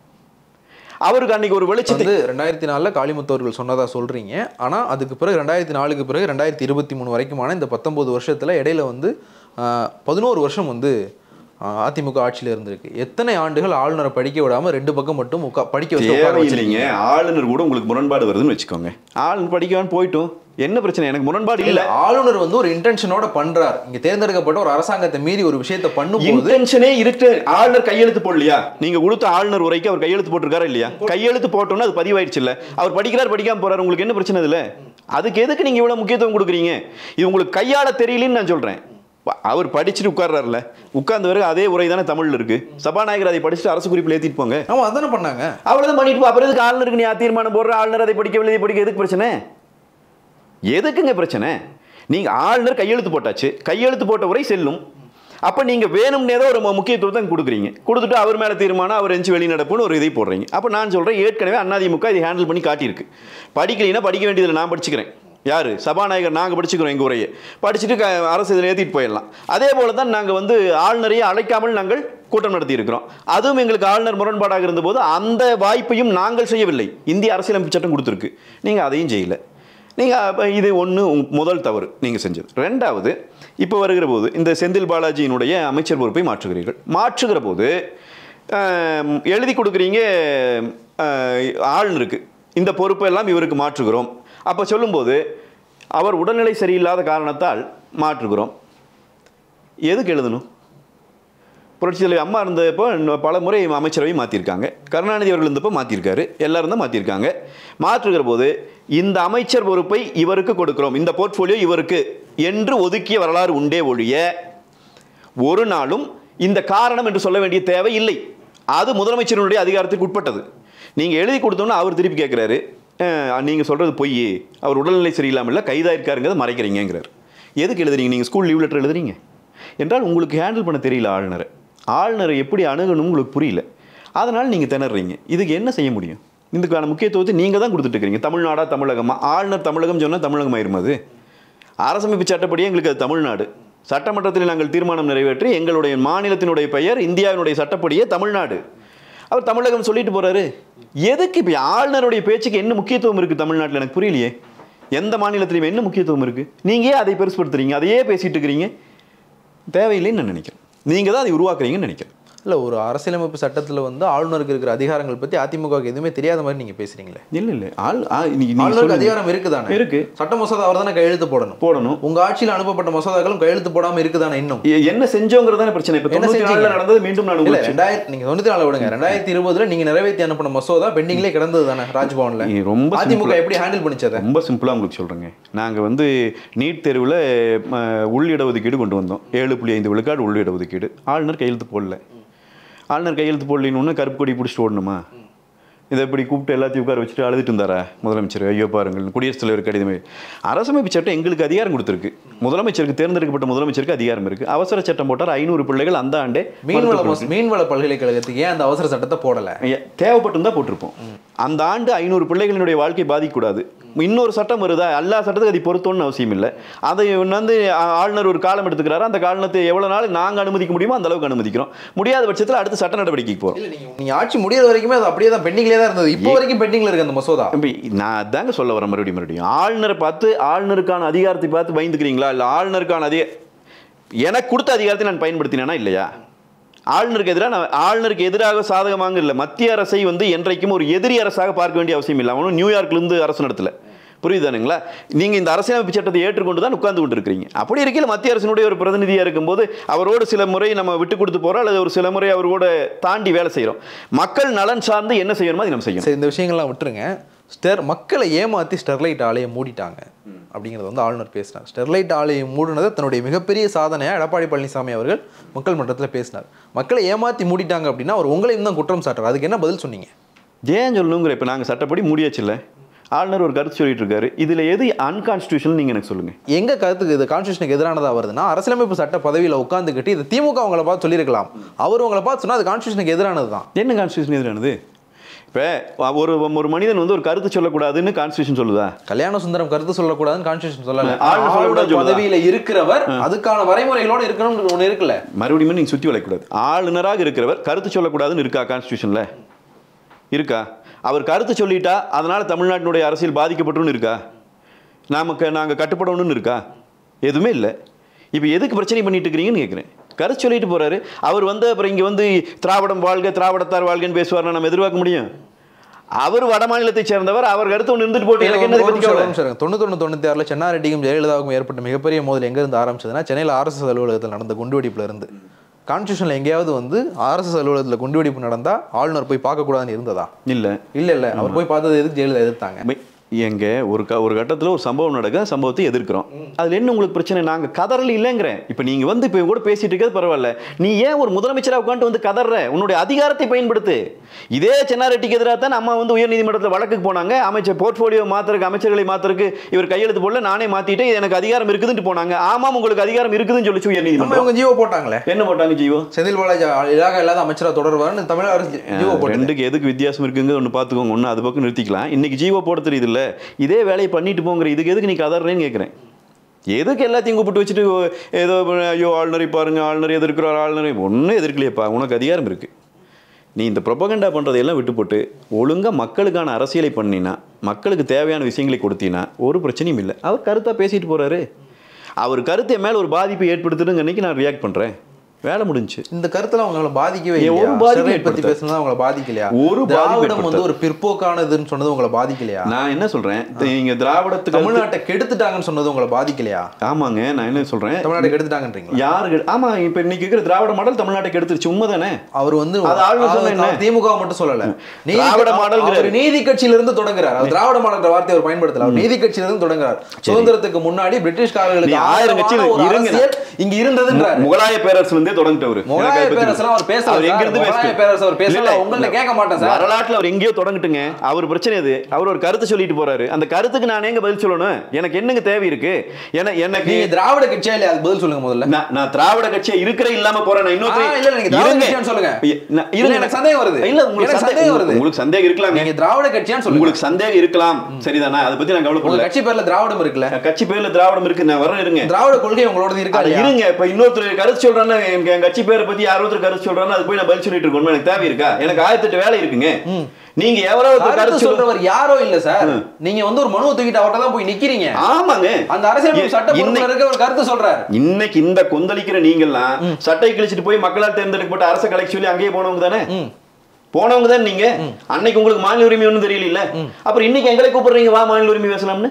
அவருக்கு அன்னைக்கு ஒரு வெளிச்சத்தை வந்து ரெண்டாயிரத்தி நாலில் காளிமுத்து அவர்கள் சொன்னதா சொல்றீங்க ஆனா அதுக்கு பிறகு ரெண்டாயிரத்தி நாலுக்கு பிறகு ரெண்டாயிரத்தி இருபத்தி மூணு வரைக்குமான இந்த பத்தொன்பது வருஷத்துல இடையில வந்து பதினோரு வருஷம் வந்து ஆஹ், அதிமுக ஆட்சியில இருந்திருக்கு எத்தனை ஆண்டுகள் ஆளுநரை படிக்க விடாம ரெண்டு பக்கம் மட்டும் உட்கா படிக்க வச்சு உட்கார தேவையில்லைங்க வச்சிருக்கீங்க ஆளுநர் கூட உங்களுக்கு முரண்பாடு வருதுன்னு வச்சுக்கோங்க ஆளுநர் படிக்கவான்னு போயிட்டும் என்ன பிரச்சனை எனக்கு முரண்பாடு இல்ல இல்லை ஆளுநர் வந்து ஒரு இன்டென்ஷனோட பண்றார் இங்க தேர்ந்தெடுக்கப்பட்ட ஒரு அரசாங்கத்தை மீறி ஒரு விஷயத்தை பண்ணும்போது இன்டென்ஷனே இருக்கு ஆளுநர் கையெழுத்து போடலையா நீங்க கொடுத்த ஆளுநர் உரைக்கு அவர் கையெழுத்து போட்டிருக்காரா இல்லையா கையெழுத்து போட்டோம்னா அது பதிவாயிடுச்சு இல்ல அவர் படிக்கிறார் படிக்காம போறாரு உங்களுக்கு என்ன பிரச்சனை இதுல அதுக்கு எதுக்கு நீங்க இவ்வளவு முக்கியத்துவம் கொடுக்குறீங்க இது உங்களுக்கு கையாள தெரியலன்னு நான் சொல்றேன் ப- அவர் படிச்சுட்டு உட்கார்றாருல உட்கார்ந்த பிறகு அதே உரை தானே தமிழ்ல இருக்கு சபாநாயகர் அதை படிச்சுட்டு அரசு குறிப்பில் ஏத்திட்டு போங்க ஆமா அதானே பண்ணாங்க அவ்வளவுதான் பண்ணிட்டு போ அப்புறம் எதுக்கு ஆளுநருக்கு நீ தீர்மானம் போடுற ஆளுநர் அதை படிக்கவில்லை இதை படிக்க எதுக்கு பிரச்சனை எதுக்குங்க பிரச்சனை நீங்க ஆளுநர் கையெழுத்து போட்டாச்சு கையெழுத்து போட்ட உரை செல்லும் அப்ப நீங்க வேணும்னே ஏதோ ஒரு மு- முக்கியத்துவத்தை கொடுக்குறீங்க கொடுத்துட்டு அவர் மேல தீர்மானம் அவர் எஞ்சி வெளிநடப்புன்னு ஒரு இதை போடுறீங்க அப்ப நான் சொல்றேன் ஏற்கனவே அதிமுக இதை ஹேண்டில் பண்ணி காட்டியிருக்கு படிக்கலைன்னா படிக்க வேண்டியதில்லை நான் படிச்சுக்கிறேன் யாரு சபாநாயகர் நாங்க படிச்சுக்கிறோம் எங்க உரையை படிச்சுட்டு க- அரசு இதில் ஏற்றிட்டு போயிடலாம் அதே போல தான் நாங்க வந்து ஆளுநரையே அழைக்காமல் நாங்கள் கூட்டம் நடத்தி இருக்கிறோம் அதுவும் எங்களுக்கு ஆளுநர் முரண்பாடாக இருந்தபோது அந்த வாய்ப்பையும் நாங்கள் செய்யவில்லை இந்திய அரசியலமைப்பு சட்டம் கொடுத்துருக்கு நீங்க அதையும் செய்யல நீங்கள் இது ஒன்று முதல் தவறு நீங்கள் செஞ்சது ரெண்டாவது இப்போ வருகிற போது இந்த செந்தில் பாலாஜியினுடைய அமைச்சர் பொறுப்பை மாற்றுகிறீர்கள் மாற்றுகிற போது ஆம், எழுதி கொடுக்குறீங்க ஆஹ், ஆளுநருக்கு இந்த பொறுப்பெல்லாம் இவருக்கு மாற்றுகிறோம் அப்போ சொல்லும்போது அவர் உடல்நிலை சரியில்லாத காரணத்தால் மாற்றுகிறோம் எதுக்கு எழுதணும் புரட்சி தலைவர் அம்மா இருந்தப்போ இன்னும் பல முறை அமைச்சரவை மாற்றிருக்காங்க கருணாநிதி அவர்கள் இருந்தப்போ மாற்றிருக்காரு எல்லாரும் தான் மாற்றிருக்காங்க மாற்றுகிற போது இந்த அமைச்சர் பொறுப்பை இவருக்கு கொடுக்கிறோம் இந்த போர்ட்ஃபோலியோ இவருக்கு என்று ஒதுக்கிய வரலாறு உண்டே ஒழிய ஒரு நாளும் இந்த காரணம் என்று சொல்ல வேண்டிய தேவை இல்லை அது முதலமைச்சரினுடைய அதிகாரத்துக்கு உட்பட்டது நீங்கள் எழுதி கொடுத்தோன்னா அவர் திருப்பி கேட்குறாரு நீங்கள் சொல்கிறது பொய் அவர் உடல்நிலை சரியில்லாமல் இல்லை கைதாயிருக்காருங்கிறத மறைக்கிறீங்கிறார் எதுக்கு எழுதுறீங்க நீங்கள் ஸ்கூல் லீவ் லெட்டர் எழுதுறீங்க என்றால் உங்களுக்கு ஹேண்டில் பண்ண தெரியல ஆளுநரை ஆளுநரை எப்படி அணுகணும் உங்களுக்கு புரியல அதனால் நீங்கள் திணறீங்க இதுக்கு என்ன செய்ய முடியும் இதுக்கான முக்கியத்துவத்தை நீங்கள் தான் கொடுத்துட்டு இருக்கிறீங்க தமிழ்நாடா தமிழகமா ஆளுநர் தமிழகம் சொன்னால் தமிழகம் ஆயிருமா அது அரசமைப்பு சட்டப்படி எங்களுக்கு அது தமிழ்நாடு சட்டமன்றத்தில் நாங்கள் தீர்மானம் நிறைவேற்றி எங்களுடைய மாநிலத்தினுடைய பெயர் இந்தியாவினுடைய சட்டப்படியே தமிழ்நாடு அவர் தமிழகம் சொல்லிட்டு போறாரு எதுக்கு இப்போ ஆளுநருடைய பேச்சுக்கு என்ன முக்கியத்துவம் இருக்குது தமிழ்நாட்டில் எனக்கு புரியலையே எந்த மாநிலத்திலையும் என்ன முக்கியத்துவம் இருக்குது நீங்கள் ஏன் அதை பெருசுப்படுத்துறீங்க அதையே பேசிட்டு இருக்கிறீங்க தேவையில்லைன்னு நான் நினைக்கிறேன் நீங்கள் தான் அதை உருவாக்குறீங்கன்னு நினைக்கிறேன் இல்ல ஒரு அரசியலமைப்பு சட்டத்துல வந்து ஆளுநருக்கு இருக்கிற அதிகாரங்கள் பத்தி அதிமுகவுக்கு எதுவுமே தெரியாத மாதிரி நீங்க பேசுறீங்களே இல்ல இல்ல ஆள் ஆ, நீ- நீ ஆளுநருக்கு சொல்லுங்க. அதிகாரம் இருக்குதானே இருக்கு சட்ட மசோதா அவர் தானே கையெழுத்து போடணும் போடணும் உங்க ஆட்சியில் அனுப்பப்பட்ட மசோதாக்களும் கையெழுத்து போடாம இருக்குதானே இன்னும் எ- என்ன செஞ்சோங்கிறதான பிரச்சனை இப்ப என்ன தொண்ணூத்தி நாலுல செஞ்சீங்க? நடந்தது மீண்டும் நான் இல்ல உங்களுக்கு ரெண்டாயிரத்தி நீங்க தொண்ணூத்தி நாலு விடுங்க ரெண்டாயிரத்தி இருபதுல நீங்க நிறைவேற்றி அனுப்பின மசோதா பெண்டிங்லேயே கிடந்தது தானே ராஜ்பவன்ல நீ ரொம்ப அதிமுக simple- எப்படி ஹேண்டில் பண்ணிச்சதை ரொம்ப சிம்பிளாக உங்களுக்கு சொல்கிறேங்க நாங்கள் வந்து நீட் தேர்வில் உள் இடஒதுக்கீடு கொண்டு வந்தோம் ஏழு புள்ளி ஐந்து விழுக்காடு உள் இடஒதுக்கீடு ஆளுநர் கையெழுத்து போடல ஆளுநர் கையெழுத்து போடலின்னு ஒன்று கருப்பு கொடி பிடிச்சிட்டு ஓடணுமா இதை இப்படி கூப்பிட்டு எல்லாத்தையும் உட்கார வச்சுட்டு அழுதுட்டு இருந்தாரா முதலமைச்சர் ஐயோ பாருங்கள் குடியரசுத் தலைவர் கடிதமே அரசமைப்பு சட்டம் எங்களுக்கு அதிகாரம் கொடுத்துருக்கு முதலமைச்சருக்கு தேர்ந்தெடுக்கப்பட்ட முதலமைச்சருக்கு அதிகாரம் இருக்கு அவசர சட்டம் போட்டார் ஐநூறு பிள்ளைகள் அந்த ஆண்டே மீன்வள மசோ- மீன்வள பல்கலைக்கழகத்துக்கு ஏன் அந்த அவசர சட்டத்தை போடல ஐயா, தேவைப்பட்டிருந்தா போட்டிருப்போம் அந்த ஆண்டு ஐநூறு பிள்ளைகளினுடைய வாழ்க்கை பாதிக்கக்கூடாது இன்னொரு சட்டம் வருதா எல்லா சட்டத்துக்கும் அது பொருத்தம்னு அவசியம் இல்லை அதை வந்து ஆ- ஆளுநர் ஒரு காலம் எடுத்துக்கிறாரு அந்த காலத்தை எவ்வளவு நாள் நாங்க அனுமதிக்க முடியுமோ அந்த அளவுக்கு அனுமதிக்கிறோம் முடியாத பட்சத்தில் அடுத்த சட்ட நடவடிக்கைக்கு போறோம் இல்ல நீங்க நீங்க ஆட்சி முடியற வரைக்குமே அது அப்படியே தான் பெண்டிங்லேயே தான் இருந்தது இப்போ வரைக்கும் பெண்டிங்ல இருக்கு அந்த மசோதா தம்பி, நான் அதாங்க சொல்ல வரேன் மறுபடியும் மறுபடியும் ஆளுநரை பார்த்து ஆளுநருக்கான அதிகாரத்தை பார்த்து பயந்துக்கிறீங்களா இல்லை ஆளுநருக்கான அதிக எனக்கு கொடுத்த அதிகாரத்தை நான் பயன்படுத்தினேனா இல்லையா ஆளுநருக்கு எதிராக நான் ஆளுநருக்கு எதிராக சாதகமாக இல்லை மத்திய அரசை வந்து என்றைக்கும் ஒரு எதிரி அரசாக பார்க்க வேண்டிய அவசியம் இல்லை அவனும் நியூயார்க்லேருந்து அரசு நடத்தல புரியுதானுங்களா நீங்கள் இந்த அரசியலமைப்பு சட்டத்தை ஏற்றுக்கொண்டு தான் உட்கார்ந்து கொண்டு இருக்கிறீங்க அப்படி இருக்கையில் மத்திய அரசினுடைய ஒரு பிரதிநிதியாக இருக்கும்போது அவரோடு சில முறை நம்ம விட்டு கொடுத்து போகிறோம் அல்லது ஒரு சில முறை அவரோட தாண்டி வேலை செய்கிறோம் மக்கள் நலன் சார்ந்து என்ன செய்யணுமோ அதை நம்ம செய்யணும் சரி இந்த விஷயங்கள்லாம் விட்டுருங்க ஸ்டெர் மக்களை ஏமாத்தி ஸ்டெர்லைட் ஆலையை மூடிட்டாங்க அப்படிங்கிறது வந்து ஆளுநர் பேசினார் ஸ்டெர்லைட் ஆலையை மூடினதை தன்னுடைய மிகப்பெரிய சாதனையா எடப்பாடி பழனிசாமி அவர்கள் மக்கள் மன்றத்தில் பேசினார் மக்களை ஏமாத்தி மூடிட்டாங்க அப்படின்னா அவர் உங்களையும் தான் குற்றம் சாட்டுறாரு அதுக்கு என்ன பதில் சொன்னீங்க ஏன் சொல்லணுங்கிற இப்போ நாங்கள் சட்டப்படி முடியாச்சுல்ல ஆளுநர் ஒரு கருத்து சொல்லிட்டு இருக்காரு இதில் எது அன்கான்ஸ்டியூஷன் நீங்கள் எனக்கு சொல்லுங்கள் எங்க கருத்துக்கு இது கான்ஸ்டியூஷனுக்கு எதிரானதா வருதுன்னா அரசியலமைப்பு சட்ட பதவியில உட்காந்துக்கிட்டு இது திமுக அவங்கள பார்த்து சொல்லியிருக்கலாம் அவர் உங்களை பார்த்து சொன்னா அது கான்ஸ்டியூஷனுக்கு எதிரானது தான் என்ன கான்ஸ்டியூஷன் எதிரானது இப்போ ஒரு ஒரு மனிதன் வந்து ஒரு கருத்து சொல்லக்கூடாதுன்னு கான்ஸ்டியூஷன் சொல்லுதா கல்யாண சுந்தரம் கருத்து சொல்லக்கூடாதுன்னு கான்ஸ்டியூஷன் சொல்லல ஆளுநர் ஆளுநர் சொல்லக்கூடாது சொல்லுதா? பதவியில இருக்கிறவர் அதுக்கான வரைமுறைகளோட இருக்கணும்னு ஒண்ணு இருக்குல்ல மறுபடியும் நீங்கள் சுற்றி வளைக்கூடாது ஆளுநராக இருக்கிறவர் கருத்து சொல்லக்கூடாதுன்னு இருக்கா கான்ஸ்டியூஷனில் இருக்கா அவர் கருத்து சொல்லிட்டா அதனால் தமிழ்நாட்டினுடைய அரசியல் பாதிக்கப்பட்டுன்னு இருக்கா நமக்கு நாங்கள் கட்டுப்படணும்னு இருக்கா எதுவுமே இல்லை இப்போ எதுக்கு பிரச்சனை பண்ணிட்டு இருக்கிறீங்கன்னு கேட்குறேன் கருத்து சொல்லிட்டு போறாரு அவர் வந்து அப்புறம் இங்கே வந்து திராவிடம் வாழ்க திராவிடத்தார் வாழ்கன்னு பேசுவார்னா நம்ம எதிர்பார்க்க முடியும் அவர் வட மாநிலத்தை சேர்ந்தவர் அவர் கருத்து ஒன்று இருந்துட்டு போட்டு எனக்கு என்ன இதை பத்தி கவலை? தொண்ணூத்தொன்னு தொண்ணூத்தி ஆறுல சென்னாரெட்டிக்கும் ஜெயலலிதாவுக்கும் ஏற்பட்ட மிகப்பெரிய மோதல் எங்க இருந்து ஆரம்பிச்சதுன்னா சென்னையில் ஆர்எஸ்எஸ் அலுவலகத்தில் நடந்த குண்டுவெடிப்புல இருந்து கான்ஸ்டியூஷன்ல எங்கேயாவது வந்து ஆர்எஸ்எஸ் அலுவலகத்தில் குண்டுவெடிப்பு நடந்தா ஆளுநர் போய் பார்க்கக்கூடாதுன்னு இருந்ததா இல்லை இல்ல இல்ல அவர் போய் பார்த்தது எதுக்கு ஜெயலலிதா எதிர்த்தாங்க மை- எங்க ஒரு க ஒரு கட்டத்தில் ஒரு சம்பவம் நடக்க சம்பவத்தை எதிர்க்கிறோம் அதில் என்ன உங்களுக்கு பிரச்சனை நாங்கள் கதறல இல்லைங்கிறேன் இப்போ நீங்கள் வந்து இப்போ கூட பேசிட்டு இருக்கிறது பரவாயில்ல நீ ஏன் ஒரு முதலமைச்சராக உட்காந்து வந்து கதற உன்னுடைய அதிகாரத்தை பயன்படுத்து இதே சென்னாரெட்டிக்கு எதிராக தான் அம்மா வந்து உயர்நீதிமன்றத்தில் வழக்குக்கு போனாங்க அமைச்சர் போர்ட்ஃபோலியோ மாத்திரக்கு அமைச்சர்களை மாத்திரக்கு இவர் கையெழுத்து போடல நானே மாத்திட்டு இது எனக்கு அதிகாரம் இருக்குதுன்னு போனாங்க ஆமாம் உங்களுக்கு அதிகாரம் இருக்குதுன்னு சொல்லிச்சு நம்ம உயர்நீதிமன்றம் இவங்க ஜீவோ போட்டாங்களே என்ன போட்டாங்க ஜீவோ செந்தில் பாலாஜி இலாகா இல்லாத அமைச்சரா தொடர்வாருன்னு தமிழக அரசு ஜீவோ போட்டு ரெண்டுக்கு எதுக்கு வித்தியாசம் இருக்குங்க ஒன்று பார்த்துக்கோங்க ஒன்று அது பக்கம் நிறுத்திக்கலாம் இன்னைக்கு ஜீவோ போட தெரியுது இல்ல இதே வேலையை பண்ணிட்டு போங்கிற இதுக்கு எதுக்கு நீ கதறேன்னு கேட்குறேன் எதுக்கு எல்லாத்தையும் கூப்பிட்டு வச்சுட்டு ஏதோ ஐயோ ஆளுநரை பாருங்க ஆளுநர் எதிர்க்கிறார் ஆளுநரை ஒன்றும் எதிர்க்கலையப்பா உனக்கு அதிகாரம் இருக்கு நீ இந்த ப்ரொபகண்டா பண்ணுறதையெல்லாம் விட்டு போட்டு ஒழுங்காக மக்களுக்கான அரசியலை பண்ணினா மக்களுக்கு தேவையான விஷயங்களை கொடுத்தீங்கன்னா ஒரு பிரச்சனையும் இல்லை அவர் கருத்தாக பேசிட்டு போறாரு அவர் கருத்து என் மேலே ஒரு பாதிப்பை ஏற்படுத்துதுங்க அன்னைக்கு நான் ரியாக்ட் பண்ணுறேன் வேலை முடிஞ்சுச்சு இந்த கருத்துல அவங்கள பாதிக்கவே ஏன் ஒரு இல்லையா பாதிப்பும் ஸ்டெர்லைட் பத்தி ஏற்படுத்தாது. பேசுனது அவங்கள பாதிக்கலையா ஒரு பாதிப்பும் திராவிடம் வந்து ஏற்படுத்தாது. ஒரு பிற்போக்கானதுன்னு சொன்னது உங்களை பாதிக்கலையா நான் என்ன சொல்றேன் நீங்க திராவிடத்துக்கு அடுத்து- தமிழ்நாட்டை கெடுத்துட்டாங்கன்னு சொன்னது உங்களை பாதிக்கலையா ஆமாங்க நான் என்ன சொல்றேன் தமிழ்நாட்டை கெடுத்துட்டாங்கன்றீங்களா யாரு கெடு- ஆமா இப்ப இன்னைக்கு இருக்கிற திராவிட மாடல் தமிழ்நாட்டை கெடுத்துருச்சு உண்மைதானே அவர் வந்து அது ஆளுநர் சொன்ன அவர் என்ன? திமுக மட்டும் சொல்லல நீதி- திராவிட மாடல்ங்கிறாரு. அவர் நீதி கட்சியில இருந்து தொடங்குறார் அவர் திராவிட மாடல்ன்ற வார்த்தையை அவர் பயன்படுத்தல அவர் நீதி கட்சியில இருந்து தொடங்குறார் சுதந்திரத்துக்கு முன்னாடி பிரிட்டிஷ்காரர்களுக்கு நீ ஆயிரம் கட்சியில ஆதரவான ஒரு இருங்க. அரசியல் இங்க இருந்ததுன்றார் முகலாய பேரரசுல இருந்தே தொடங்கிட்டவர் முகலாய எனக்கு அதை பத்தி பேரரசுலாம் அவர் பேசல அவர் எங்க சார். இருந்து முகலாய பேசல பேரரசு அவர் பேசல. இல்ல, இல்ல. உங்கள்ட்ட கேட்க மாட்டேன் சார். வரலாற்றுல அவர் எங்கேயோ தொடங்கட்டுங்க அவர் பிரச்சனை அது அவர் ஒரு கருத்து சொல்லிட்டு போறாரு அந்த கருத்துக்கு நான் எங்க பதில் சொல்லணும் எனக்கு என்னங்க தேவை இருக்கு என எனக்கு நீங்க திராவிட கட்சியா இல்லையா அதுக்கு பதில் சொல்லுங்க முதல்ல நான் நான் திராவிட கட்சியா இருக்கிற இல்லாம போறேன் நான் ஆ, இன்னொருத்தர் இல்ல, நீங்க திராவிட இருங்க. கட்சியான்னு சொல்லுங்க. இ- நான் இல்ல, இருங்க. எனக்கு சந்தேகம் வருது. இல்ல உங்களுக்கு எனக்கு சந்தேகம் சந்தேகம் வருது. உங்களுக்கு சந்தேகம் இருக்கலாங்க நீங்க திராவிட கட்சியான்னு சொல்லுங்க உங்களுக்கு சந்தேகம் இருக்கலாம் சரிதானா அதை பத்தி நான் உங்க கவலைப்படல கட்சி பேர்ல திராவிடம் இருக்குல்ல கட்சி பேர்ல திராவிடம் இருக்கு நான் வரேன் இருங்க திராவிட கொள்கை உங்களோட இருக்கா அட இல்லையா? இருங்க இப்ப இன்னொருத்தர் கருத்து சொல்றான்னு எங்க என் கட்சி பேரை பத்தி யாரோ ஒருத்தர் கருத்து சொல்றான்னு அது போய் நான் பதில் சொல்லிட்டு இருக்கணும் எனக்கு தேவை இருக்கா எனக்கு ஆயிரத்தெட்டு வேலை இருக்குங்க நீங்க எவ்வளவு கருத்து கருத்து சொல்ற சொல்றவர் யாரோ இல்ல சார் நீங்க வந்து ஒரு மனுவை தூக்கிட்டு அவர்ட்ட தான் போய் நிக்கிறீங்க ஆமாங்க அந்த அரசியல் சட்ட இன்னை- பொறுப்புல இருக்க ஒரு கருத்து சொல்றாரு இன்னைக்கு இந்த கொந்தளிக்கிற நீங்கள்லாம் சட்டை கிழிச்சிட்டு போய் மக்களால் தேர்ந்தெடுக்கப்பட்ட அரசு கலைக்கு சொல்லி அங்கேயே போனவங்க தானே ம். போனவங்க தான் நீங்க அன்னைக்கு உங்களுக்கு மாநில உரிமை ஒன்றும் தெரியல அப்புறம் இன்னைக்கு எங்களை கூப்பிடுறீங்க வா மாநில உரிமை பேசலாம்னு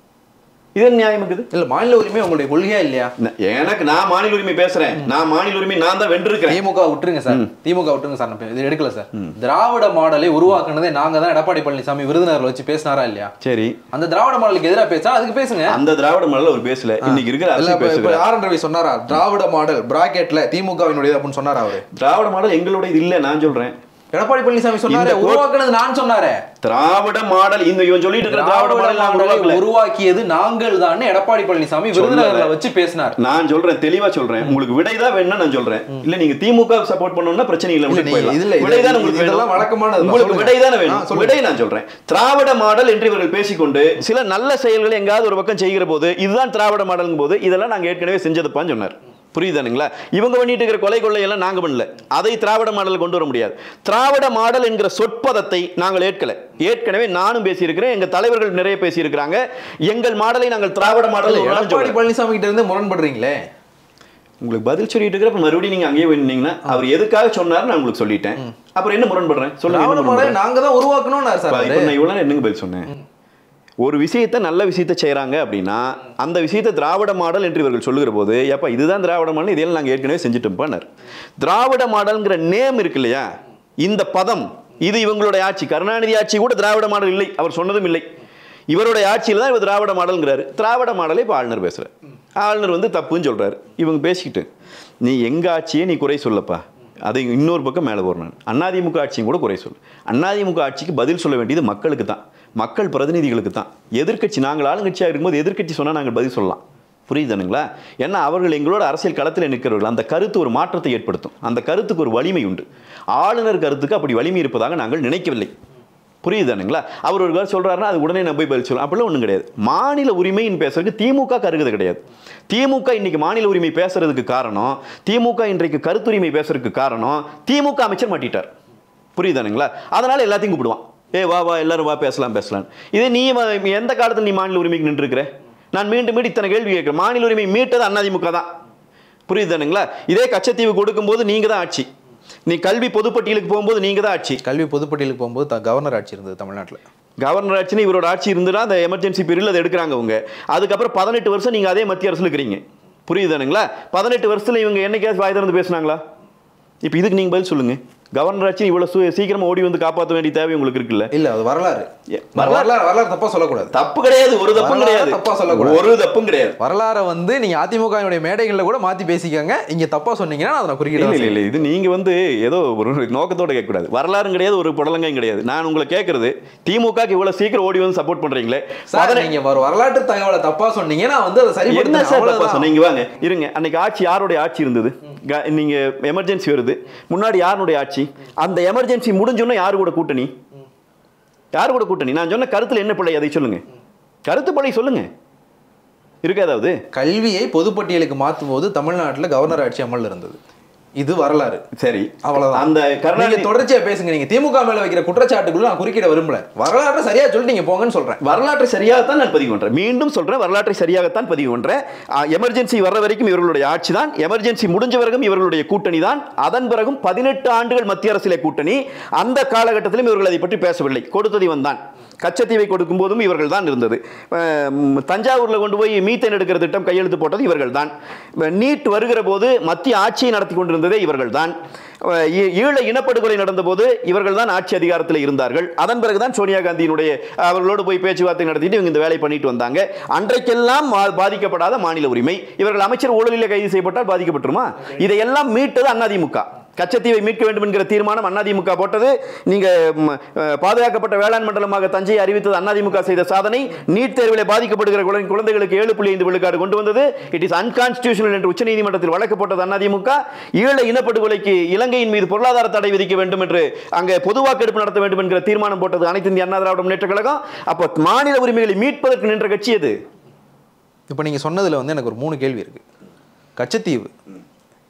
இது என்ன நியாயம் இருக்குது இல்ல மாநில உரிமை உங்களுடைய கொள்கையா இல்லையா ந- எனக்கு நான் மாநில உரிமை பேசுறேன் நான் மாநில உரிமை நான் தான் வென்றிருக்கிறேன் திமுக விட்டுருங்க சார் திமுக விட்டுருங்க சார் நான் இது எடுக்கல சார் திராவிட மாடலை உருவாக்குனதே நாங்க தான் எடப்பாடி பழனிசாமி விருதுநகர்ல வச்சு பேசினாரா இல்லையா சரி அந்த திராவிட மாடலுக்கு எதிரா பேசா அதுக்கு பேசுங்க அந்த திராவிட மாடல ஒரு பேசல இன்னைக்கு இருக்கிற இல்ல அரசு இப்ப- இப்ப பேசுற ஆர் என் ரவி சொன்னாரா திராவிட மாடல் பிராக்கெட்ல திமுகவினுடைய அப்படின்னு சொன்னாரா அவரு திராவிட மாடல் எங்களோட இது இல்ல நான் சொல்றேன் எடப்பாடி பழனிசாமி சொன்னாரு இந்த கோட்- உருவாக்குனது நான் சொன்னாரே திராவிட மாடல் இந்த இவன் சொல்லிட்டு இருக்கிற திராவிட மாடல் நான் மாடலை உருவாக்கல உருவாக்கியது நாங்கள் தான் எடப்பாடி பழனிசாமி விருதுநகர்ல வச்சு பேசினார் நான் சொல்றேன் தெளிவா சொல்றேன் உங்களுக்கு விடைதான் வேணும்னா நான் சொல்றேன் இல்ல நீங்க திமுக சப்போர்ட் பண்ணணும்னா பிரச்சனை இல்ல இல்ல, உங்களுக்கு நீங்க போயிடலாம். இதுல- இதுல- விடைதான் இது- உங்களுக்கு இதெல்லாம் வேணும். வழக்கமானது தான். உங்களுக்கு சொல்லுங்க. விடைதானே ஆ, வேணும் சொல்லுங்க. விடை நான் சொல்றேன் திராவிட மாடல் என்று இவர்கள் பேசிக்கொண்டு சில நல்ல செயல்களை எங்காவது ஒரு பக்கம் செய்கிற போது இதுதான் திராவிட மாடலுங்கும் போது இதெல்லாம் நாங்க ஏற்கனவே செஞ்சதுப்பான்னு சொன்னார் புரியுதானுங்களா இவங்க பண்ணிட்டு இருக்கிற கொலை கொள்ளை எல்லாம் நாங்க பண்ணல அதை திராவிட மாடல் கொண்டு வர முடியாது திராவிட மாடல் என்கிற சொற்பதத்தை நாங்கள் ஏற்கல ஏற்கனவே நானும் பேசியிருக்கிறேன் எங்க தலைவர்கள் நிறைய பேசியிருக்கிறாங்க எங்கள் மாடலை நாங்கள் திராவிட மாடல் ஒரு நாளும் எடப்பாடி சொல்லல. பழனிசாமி கிட்ட இருந்து முரண்படுறீங்களே உங்களுக்கு பதில் சொல்லிட்டு இருக்கிற மறுபடியும் நீங்க அங்கேயே போயிருந்தீங்கன்னா அவர் எதுக்காக சொன்னார் நான் உங்களுக்கு சொல்லிட்டேன் அப்புறம் என்ன முரண்படுறேன் சொல்லுங்க திராவிட என்ன மாடலை முரண்படுறேன்? நாங்க தான் உருவாக்கணும்னாரு சார் இப்ப அவரு. நான் இவ்வளவு நேரம் என்னங்க பதில் சொன்னேன் ஒரு விஷயத்தை நல்ல விஷயத்தை செய்றாங்க அப்படின்னா அந்த விஷயத்தை திராவிட மாடல் என்று இவர்கள் சொல்லுகிற போது ஏப்பா இதுதான் திராவிட மாடல் இதெல்லாம் நாங்கள் ஏற்கனவே செஞ்சுட்டோம்பார் திராவிட மாடல்ங்கிற நேம் இருக்கு இல்லையா இந்த பதம் இது இவங்களுடைய ஆட்சி கருணாநிதி ஆட்சி கூட திராவிட மாடல் இல்லை அவர் சொன்னதும் இல்லை இவருடைய ஆட்சியில் தான் இவர் திராவிட மாடல்ங்கிறாரு திராவிட மாடலை இப்போ ஆளுநர் பேசுகிறார் ஆளுநர் வந்து தப்புன்னு சொல்றாரு இவங்க பேசிக்கிட்டு நீ எங்க ஆட்சியே நீ குறை சொல்லப்பா அதை இன்னொரு பக்கம் மேலே போடுறேன் அண்ணாதிமுக ஆட்சியும் கூட குறை சொல்லு அண்ணாதிமுக ஆட்சிக்கு பதில் சொல்ல வேண்டியது மக்களுக்கு தான் மக்கள் பிரதிநிதிகளுக்கு தான் எதிர்க்கட்சி நாங்கள் ஆளுங்கட்சியாக இருக்கும்போது எதிர்க்கட்சி சொன்னால் நாங்கள் பதில் சொல்லலாம் புரியுதுனுங்களா ஏன்னா அவர்கள் எங்களோட அரசியல் களத்தில் நிற்கிறவர்கள் அந்த கருத்து ஒரு மாற்றத்தை ஏற்படுத்தும் அந்த கருத்துக்கு ஒரு வலிமை உண்டு ஆளுநர் கருத்துக்கு அப்படி வலிமை இருப்பதாக நாங்கள் நினைக்கவில்லை புரியுதானுங்களா அவர் ஒரு கருத்து சொல்றாருன்னா அது உடனே நான் போய் பதில் சொல்லலாம் அப்படிலாம் ஒன்றும் கிடையாது மாநில உரிமைன்னு பேசுறதுக்கு திமுக கருகுது கிடையாது திமுக இன்னைக்கு மாநில உரிமை பேசுறதுக்கு காரணம் திமுக இன்றைக்கு கருத்துரிமை பேசுறதுக்கு காரணம் திமுக அமைச்சர் மாட்டிட்டார் புரியுதானுங்களா அதனால எல்லாத்தையும் கூப்பிடுவான் ஏ வா வா எல்லாரும் வா பேசலாம் பேசலாம் இதே நீ வ- எந்த காலத்தில் நீ மாநில உரிமைக்கு நின்றுருக்கிற நான் மீண்டும் மீண்டும் இத்தனை கேள்வி கேட்கிறேன் மாநில உரிமை மீட்டது அதிமுக தான் புரியுதானுங்களா இதே கச்சத்தீவு கொடுக்கும்போது நீங்க தான் ஆட்சி நீ கல்வி பொதுப்பட்டியலுக்கு போகும்போது நீங்க தான் ஆட்சி கல்வி பொதுப்பட்டியலுக்கு போகும்போது த- கவர்னர் ஆட்சி இருந்தது தமிழ்நாட்டுல கவர்னர் ஆட்சின்னு இவரோட ஆட்சி இருந்துனா அந்த எமர்ஜென்சி பீரியட்ல அதை எடுக்கிறாங்க அவங்க அதுக்கப்புறம் பதினெட்டு வருஷம் நீங்க அதே மத்திய அரசுல இருக்கிறீங்க புரியுதானுங்களா பதினெட்டு வருஷத்துல இவங்க என்னைக்காச்சும் வாய் திறந்து பேசுனாங்களா இப்போ இதுக்கு நீங்க பதில் சொல்லுங்க கவர்னர் ஆட்சி இவ்வளவு சு- சீக்கிரமா ஓடி வந்து காப்பாற்ற வேண்டிய தேவை உங்களுக்கு இருக்குல்ல இல்ல அது வரலாறு ஏ, வரலாறு வரலாறு தப்பா சொல்லக்கூடாது தப்பு கிடையாது ஒரு தப்பும் வரலாறு கிடையாது தப்பா சொல்லக்கூடாது. ஒரு தப்பும் கிடையாது வரலாறை வந்து நீங்க அதிமுகவினுடைய மேடைகள்ல கூட மாத்தி பேசிக்கங்க இங்க தப்பா சொன்னீங்கன்னா அதை நான் இல்ல குறுக்கிட இல்ல இல்ல இது நீங்க வந்து ஏதோ ஒரு நோக்கத்தோட கேட்கக்கூடாது வரலாறும் கிடையாது ஒரு புடலங்கையும் கிடையாது நான் உங்களை கேட்கறது திமுகக்கு இவ்வளவு சீக்கிரம் ஓடி வந்து சப்போர்ட் பண்றீங்களே சார் பதினெட்டு- நீங்க ஒரு வரலாற்று தகவலை தப்பா சொன்னீங்க நான் வந்து அதை சரி என்ன சார் தப்பா சொன்னீங்க வாங்க இருங்க அன்னைக்கு ஆட்சி யாருடைய ஆட்சி இருந்தது க- நீங்க எமர்ஜென்சி வருது முன்னாடி யாருடைய ஆட்சி அந்த எமர்ஜென்சி முடிஞ்சோன்னா யாரு கூட கூட்டணி யாரு கூட கூட்டணி நான் சொன்ன கருத்துல என்ன பிள்ளை அதை சொல்லுங்க கருத்து பிள்ளை சொல்லுங்க இருக்கு ஏதாவது கல்வியை பொதுப்பட்டியலுக்கு மாத்தும் போது தமிழ்நாட்டுல கவர்னர் ஆட்சி அமல்ல இருந்தது இது வரலாறு சரி அவ்வளவுதான் அந்த நீங்க கருணாநிதி தொடர்ச்சியா பேசுங்க நீங்க திமுக மேல வைக்கிற குற்றச்சாட்டுக்குள்ள நான் குறுக்கிட விரும்பல வரலாற்றை சரியா சொல்லிட்டு நீங்க போங்கன்னு சொல்றேன் வரலாற்றை சரியாகத்தான் நான் பதிவு பண்றேன் மீண்டும் சொல்றேன் வரலாற்றை சரியாகத்தான் பதிவு பண்றேன் எமர்ஜென்சி வர்ற வரைக்கும் இவர்களுடைய ஆட்சி தான் எமர்ஜென்சி முடிஞ்ச வரைக்கும் இவர்களுடைய கூட்டணி தான் அதன் பிறகும் பதினெட்டு ஆண்டுகள் மத்திய அரசிலே கூட்டணி அந்த காலகட்டத்திலும் இவர்கள் அதை பற்றி பேசவில்லை கொடுத்தது இவன் தான் கச்சத்தீவை கொடுக்கும் போதும் இவர்கள் தான் இருந்தது அஹ் தஞ்சாவூர்ல கொண்டு போய் மீத்தேன் எடுக்கிற திட்டம் கையெழுத்து போட்டது இவர்கள் தான் நீட் வருகிற போது மத்திய ஆட்சியை நடத்தி கொண்டிருந்ததே இவர்கள் தான் ஈழ இனப்படுகொலை நடந்தபோது இவர்கள் தான் ஆட்சி அதிகாரத்தில் இருந்தார்கள் அதன் பிறகுதான் சோனியா காந்தியினுடைய அவர்களோடு போய் பேச்சுவார்த்தை நடத்திட்டு இவங்க இந்த வேலை பண்ணிட்டு வந்தாங்க அன்றைக்கெல்லாம் மா- பாதிக்கப்படாத மாநில உரிமை இவர்கள் அமைச்சர் ஊழலில் கைது செய்யப்பட்டால் பாதிக்கப்பட்டுருமா இதையெல்லாம் மீட்டது அதிமுக கச்சத்தீவை மீட்க வேண்டும் என்கிற தீர்மானம் அதிமுக போட்டது நீங்க ம், அஹ், பாதுகாக்கப்பட்ட வேளாண் மண்டலமாக தஞ்சையை அறிவித்தது அதிமுக செய்த சாதனை நீட் தேர்விலே பாதிக்கப்படுகிற குழந்தை- குழந்தைகளுக்கு ஏழு புள்ளி ஐந்து விழுக்காடு கொண்டு வந்தது இட் இஸ் அன்கான்ஸ்டியூஷனல் என்று உச்சநீதிமன்றத்தில் வழக்கு போட்டது அதிமுக ஈழ இனப்படுகொலைக்கு இலங்கையின் மீது பொருளாதார தடை விதிக்க வேண்டும் என்று அங்கே பொது வாக்கெடுப்பு நடத்த வேண்டும் என்கிற தீர்மானம் போட்டது அனைத்து இந்திய அண்ணா திராவிட முன்னேற்ற கழகம் அப்போ மாநில உரிமைகளை மீட்பதற்கு நின்ற கட்சி எது இப்போ நீங்க சொன்னதுல வந்து எனக்கு ஒரு மூணு கேள்வி இருக்கு கச்சத்தீவு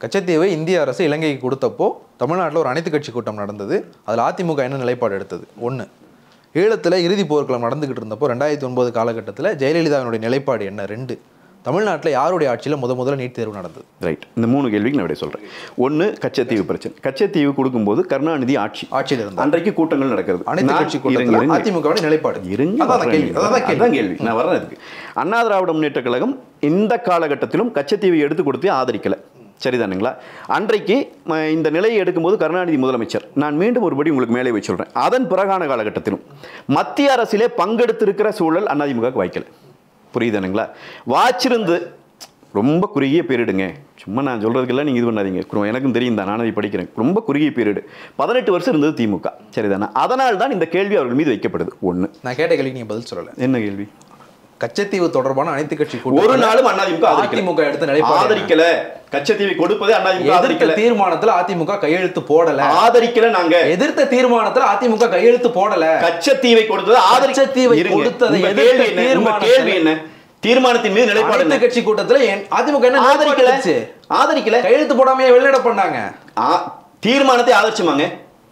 கச்சத்தீவை இந்திய அரசு இலங்கைக்கு கொடுத்தப்போ தமிழ்நாட்டில் ஒரு அனைத்து கட்சி கூட்டம் நடந்தது அதில் அதிமுக என்ன நிலைப்பாடு எடுத்தது ஒன்று ஈழத்தில் இறுதி போர்க்களம் நடந்துகிட்டு இருந்தப்போ ரெண்டாயிரத்தி ஒன்பது காலகட்டத்தில் ஜெயலலிதாவினுடைய நிலைப்பாடு என்ன ரெண்டு தமிழ்நாட்டில் யாருடைய ஆட்சியில் முத முதல்ல நீட் தேர்வு நடந்தது ரைட் இந்த மூணு கேள்விக்கு நான் விட சொல்கிறேன் ஒன்று கச்சத்தீவு பிரச்சனை கச்சத்தீவு கொடுக்கும்போது கருணாநிதி ஆட்சி ஆட்சியில் இருந்தார் அன்றைக்கு கூட்டங்கள் நடக்கிறது அனைத்து நான் கட்சி இருங்க, கூட்டத்தில் இருங்க. அதிமுகவுடைய நிலைப்பாடு இருங்க அதான் வர்றேன். கேள்வி அதான் கேள்வி அதான் கேள்வி நான் வர்றேன் அதுக்கு அண்ணா திராவிட முன்னேற்ற கழகம் இந்த காலகட்டத்திலும் கச்சத்தீவை எடுத்து கொடுத்து ஆதரிக்கல சரிதானுங்களா அன்றைக்கு ம, இந்த நிலையை எடுக்கும்போது கருணாநிதி முதலமைச்சர் நான் மீண்டும் ஒருபடி உங்களுக்கு மேலே வச்சு சொல்றேன் அதன் பிறகான காலகட்டத்திலும் மத்திய அரசிலே பங்கெடுத்திருக்கிற சூழல் அதிமுக வைக்கல புரியுதானுங்களா வாச்சிருந்து ரொம்ப குறுகிய பீரியடுங்க சும்மா நான் சொல்றதுக்கெல்லாம் நீங்கள் இது பண்ணாதீங்க கு- எனக்கும் தெரியும் தான் நான் அதை படிக்கிறேன் ரொம்ப குறுகிய பீரியடு பதினெட்டு வருஷம் இருந்தது திமுக சரிதானே அதனால் தான் இந்த கேள்வி அவர்கள் மீது வைக்கப்படுது ஒன்று நான் கேட்ட கேள்விக்கு நீங்க பதில் சொல்லல என்ன கேள்வி கச்சத்தீவு தொடர்பான அனைத்து கட்சி ஒரு கூட்டத்தில் நாளும் அதிமுக ஆதரிக்கல. அதிமுக எடுத்த நிலைப்பாடு என்ன? ஆதரிக்கல கச்சத்தீவை கொடுப்பதே அதிமுக எதிர்த்த ஆதரிக்கல தீர்மானத்துல அதிமுக கையெழுத்து போடல ஆதரிக்கல நாங்க எதிர்த்த தீர்மானத்துல அதிமுக கையெழுத்து போடல கச்சத்தீவை கொடுத்தது ஆதரி கச்சத்தீவை இருங்க. கொடுத்ததை உங்க எதிர்த்த கேள்வி என்ன? உங்க தீர்மானத்துல- கேள்வி என்ன தீர்மானத்தின் மீது நிலைப்பாடு அனைத்து என்ன கட்சி கூட்டத்துல என்- அதிமுக என்ன ஆதரிக்கல ஆதரிக்கல ஆதரிக்கல கையெழுத்து போடாமையே வெளிநட பண்ணாங்க ஆ- தீர்மானத்தை ஆதரிச்சுமாங்க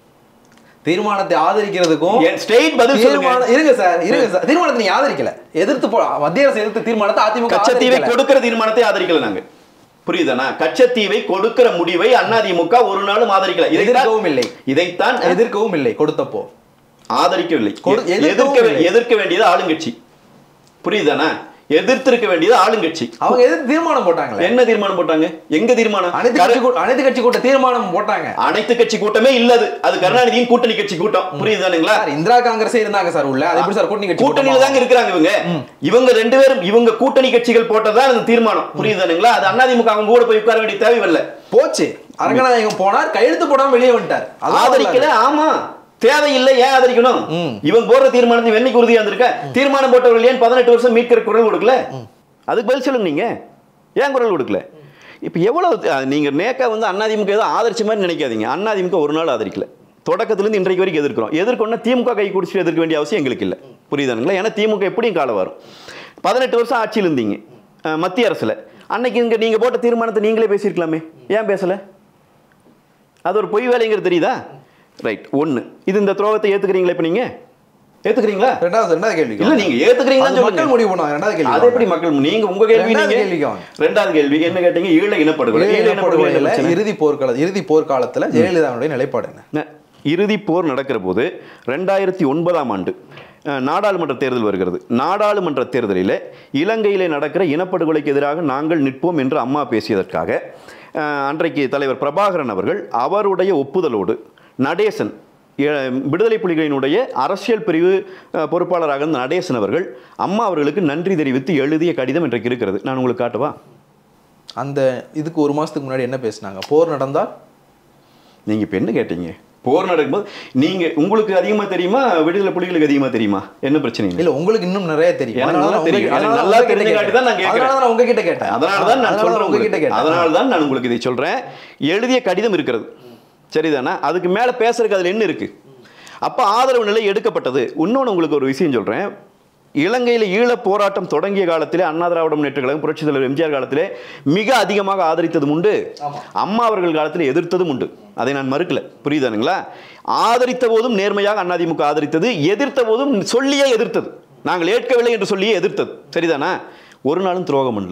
தீர்மானத்தை ஆதரிக்கிறதுக்கும் என் ஸ்டேட் பதில் சொல்லுங்க தீர்மானம் இருங்க சார் இருங்க சார் தீர்மானத்தை நீங்க ஆதரிக்கல எதிர்த்து போ- மத்திய அரசு எதிர்த்து தீர்மானத்தை அதிமுக கச்சத்தீவை ஆதரிக்கல. கொடுக்கிற தீர்மானத்தை ஆதரிக்கல நாங்க புரியுதானா கச்சத்தீவை கொடுக்கிற முடிவை அதிமுக ஒரு நாளும் ஆதரிக்கல இதைத்தான் எதிர்க்கவும் இல்லை. இதைத்தான் எதிர்க்கவும் இல்லை கொடுத்தப்போ ஆதரிக்கவில்லை கொடு- எதிர்க்கவும் எதிர்க்க வே- இல்லை. எதிர்க்க வேண்டியது ஆளுங்கட்சி புரியுதானா எதிர்த்திருக்க வேண்டியது ஆளுங்கட்சி அவங்க எதிர்த்து தீர்மானம் போட்டாங்களே என்ன தீர்மானம் போட்டாங்க எங்க தீர்மானம் அனைத்து கட்சி கூட்ட- அனைத்து கட்சி கூட்ட தீர்மானம் போட்டாங்க அனைத்து கட்சி கூட்டமே இல்லது அது கருணாநிதியின் கூட்டணி கட்சி கூட்டம் புரியுதானுங்களா சார் இந்திரா காங்கிரஸே இருந்தாங்க சார் உள்ள அது எப்படி சார் கூட்டணி கட்சி கூட்டணியில கூட்டமா? தாங்க இருக்கிறாங்க இவங்க இவங்க ரெண்டு பேரும் இவங்க கூட்டணி கட்சிகள் போட்டதுதான் அந்த தீர்மானம் புரியுதானுங்களா அது அதிமுக அவங்க கூட போய் உட்கார வேண்டிய தேவையில்லை போச்சு அரங்கநாயகம் போனார் கையெழுத்து போடாம வெளியே வந்துட்டார் அதான் ஆதரிக்கல ஆமா தேவையில்லை ஏன் ஆதரிக்கணும் ம். இவன் போடுற தீர்மானத்தை வெண்ணைக்கு உறுதியா இருந்திருக்க தீர்மானம் போட்டவர்கள் ஏன் பதினெட்டு வருஷம் மீட்கிற குரல் கொடுக்கல அதுக்கு பதில் சொல்லுங்க நீங்க ஏன் குரல் கொடுக்கல இப்ப எவ்வளவு அஹ், நீங்க நேக்கா வந்து அண்ணாதிமுக ஏதோ ஆதரிச்ச மாதிரி நினைக்காதீங்க அண்ணாதிமுக ஒரு நாள் ஆதரிக்கல தொடக்கத்திலிருந்து இன்றைக்கு வரைக்கும் எதிர்க்கிறோம் எதிர்க்கொண்டா திமுக கை குடிச்சு எதிர்க்க வேண்டிய அவசியம் எங்களுக்கு இல்லை புரியுதானுங்களா ஏன்னா திமுக எப்படியும் காலம் வரும் பதினெட்டு வருஷம் ஆட்சியில் இருந்தீங்க அஹ், மத்திய அரசுல அன்னைக்கு இங்க நீங்க போட்ட தீர்மானத்தை நீங்களே பேசியிருக்கலாமே ஏன் பேசல அது ஒரு பொய் வேலைங்கிறது தெரியுதா ரைட் ஒண்ணு இது இந்த துரோகத்தை ஏத்துக்கிறீங்களா இப்ப நீங்க ஏத்துக்கிறீங்களா ரெண்டாவது ரெண்டாவது கேள்வி இல்ல நீங்க ஏத்துக்கிறீங்களா அது சொல்லுங்க மக்கள் முடிவு பண்ணுவாங்க ரெண்டாவது கேள்வி அது எப்படி மக்கள் நீங்க உங்க கேள்வி ரெண்டாவது நீங்க கேள்விக்கு வாங்க. ரெண்டாவது கேள்வி என்ன கேட்டீங்க ஈழ இனப்படுகொலை ஈழ ஈழ இனப்படுகொலை என்ன இனப்படுகொலையில பிரச்சனை? இறுதி போர்க்கால இறுதி போர்க்காலத்துல ஜெயலலிதாவுடைய நிலைப்பாடு என்ன ந- இறுதி போர் நடக்கிற போது ரெண்டாயிரத்தி ஒன்பதாம் ஆண்டு அஹ், நாடாளுமன்ற தேர்தல் வருகிறது நாடாளுமன்ற தேர்தலில் இலங்கையிலே நடக்கிற இனப்படுகொலைக்கு எதிராக நாங்கள் நிற்போம் என்று அம்மா பேசியதற்காக அஹ், அன்றைக்கு தலைவர் பிரபாகரன் அவர்கள் அவருடைய ஒப்புதலோடு நடேசன் எ- விடுதலை புலிகளினுடைய அரசியல் பிரிவு அஹ், பொறுப்பாளராக இருந்த நடேசன் அவர்கள் அம்மா அவர்களுக்கு நன்றி தெரிவித்து எழுதிய கடிதம் இன்றைக்கு இருக்கிறது நான் உங்களுக்கு காட்டவா அந்த இதுக்கு ஒரு மாசத்துக்கு முன்னாடி என்ன பேசுனாங்க போர் நடந்தால் நீங்க இப்ப என்ன கேட்டீங்க போர் நடக்கும்போது நீங்க உங்களுக்கு அதிகமா தெரியுமா விடுதலை புலிகளுக்கு அதிகமா தெரியுமா என்ன பிரச்சனை இல்ல உங்களுக்கு இன்னும் நிறைய தெரியும் எனக்கு அதனால நல்லா நான் தெரியும். உங்க- எனக்கு அதனால நல்லா உங்ககிட்ட தெரிஞ்சங்காட்டி தான் நான் கேட்டேன். கேட்கிறேன். அதனால நான் உங்ககிட்ட கேட்டேன் அதனால தான் நான் அதனால சொல்றேன் உங்ககிட்ட உங்களுக்கு. கேட்டேன் அதனால தான் நான் உங்களுக்கு இதை சொல்றேன் எழுதிய கடிதம் இருக்கிறது சரிதானா அதுக்கு மேல பேசுறதுக்கு அதுல என்ன இருக்கு அப்ப ஆதரவு நிலை எடுக்கப்பட்டது இன்னொன்னு உங்களுக்கு ஒரு விஷயம் சொல்றேன் இலங்கையில் ஈழ போராட்டம் தொடங்கிய காலத்திலே அண்ணா திராவிட முன்னேற்ற கழகம் புரட்சி தலைவர் எம்ஜிஆர் காலத்திலே மிக அதிகமாக ஆதரித்ததும் உண்டு அம்மா அவர்கள் காலத்தில் எதிர்த்ததும் உண்டு அதை நான் மறுக்கல புரியுதானுங்களா ஆதரித்த போதும் நேர்மையாக அதிமுக ஆதரித்தது எதிர்த்த போதும் சொல்லியே எதிர்த்தது நாங்கள் ஏற்கவில்லை என்று சொல்லியே எதிர்த்தது சரிதானா ஒரு நாளும் துரோகம் பண்ணல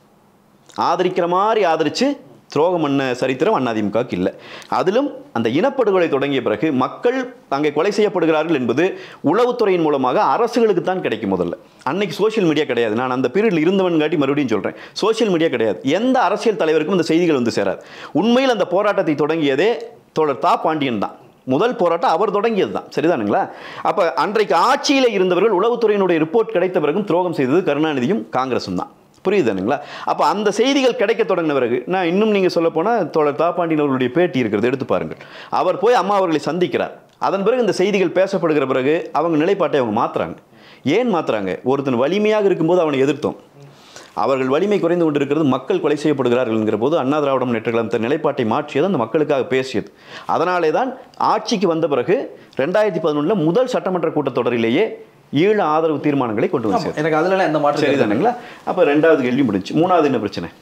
ஆதரிக்கிற மாதிரி ஆதரிச்சு துரோகம் பண்ண சரித்திரம் அதிமுகவுக்கு இல்லை அதிலும் அந்த இனப்படுகொலை தொடங்கிய பிறகு மக்கள் அங்கே கொலை செய்யப்படுகிறார்கள் என்பது உளவுத்துறையின் மூலமாக அரசுகளுக்கு தான் கிடைக்கும் முதல்ல அன்னைக்கு சோஷியல் மீடியா கிடையாது நான் அந்த பீரியடில் இருந்தவன் காட்டி மறுபடியும் சொல்கிறேன் சோஷியல் மீடியா கிடையாது எந்த அரசியல் தலைவருக்கும் இந்த செய்திகள் வந்து சேராது உண்மையில் அந்த போராட்டத்தை தொடங்கியதே தோழர் தா பாண்டியன் தான் முதல் போராட்டம் அவர் தொடங்கியது தான் சரிதானுங்களா அப்போ அன்றைக்கு ஆட்சியில் இருந்தவர்கள் உளவுத்துறையினுடைய ரிப்போர்ட் கிடைத்த பிறகும் துரோகம் செய்தது கருணாநிதியும் காங்கிரஸும் தான் புரியுதுங்களா அப்போ அந்த செய்திகள் கிடைக்க தொடங்கின பிறகு நான் இன்னும் நீங்கள் சொல்ல போனால் தோழர் தாப்பாண்டியன் அவர்களுடைய பேட்டி இருக்கிறது எடுத்து பாருங்கள் அவர் போய் அம்மா அவர்களை சந்திக்கிறார் அதன் பிறகு இந்த செய்திகள் பேசப்படுகிற பிறகு அவங்க நிலைப்பாட்டை அவங்க மாத்துறாங்க ஏன் மாத்துறாங்க ஒருத்தன் வலிமையாக இருக்கும்போது அவனை எதிர்த்தோம் அவர்கள் வலிமை குறைந்து கொண்டிருக்கிறது மக்கள் கொலை செய்யப்படுகிறார்கள் என்கிற போது அண்ணா திராவிட முன்னேற்ற கழகம் தன் நிலைப்பாட்டை மாற்றியது அந்த மக்களுக்காக பேசியது அதனாலே தான் ஆட்சிக்கு வந்த பிறகு ரெண்டாயிரத்தி பதினொன்றில் முதல் சட்டமன்ற கூட்டத்தொடரிலேயே ஈழ ஆதரவு தீர்மானங்களை கொண்டு வந்து சேர்த்தது. எனக்கு அதுல எந்த மாற்றம் சரிதானுங்களா அப்போ ரெண்டாவது கேள்வி முடிஞ்சு மூணாவது என்ன பிரச்சனை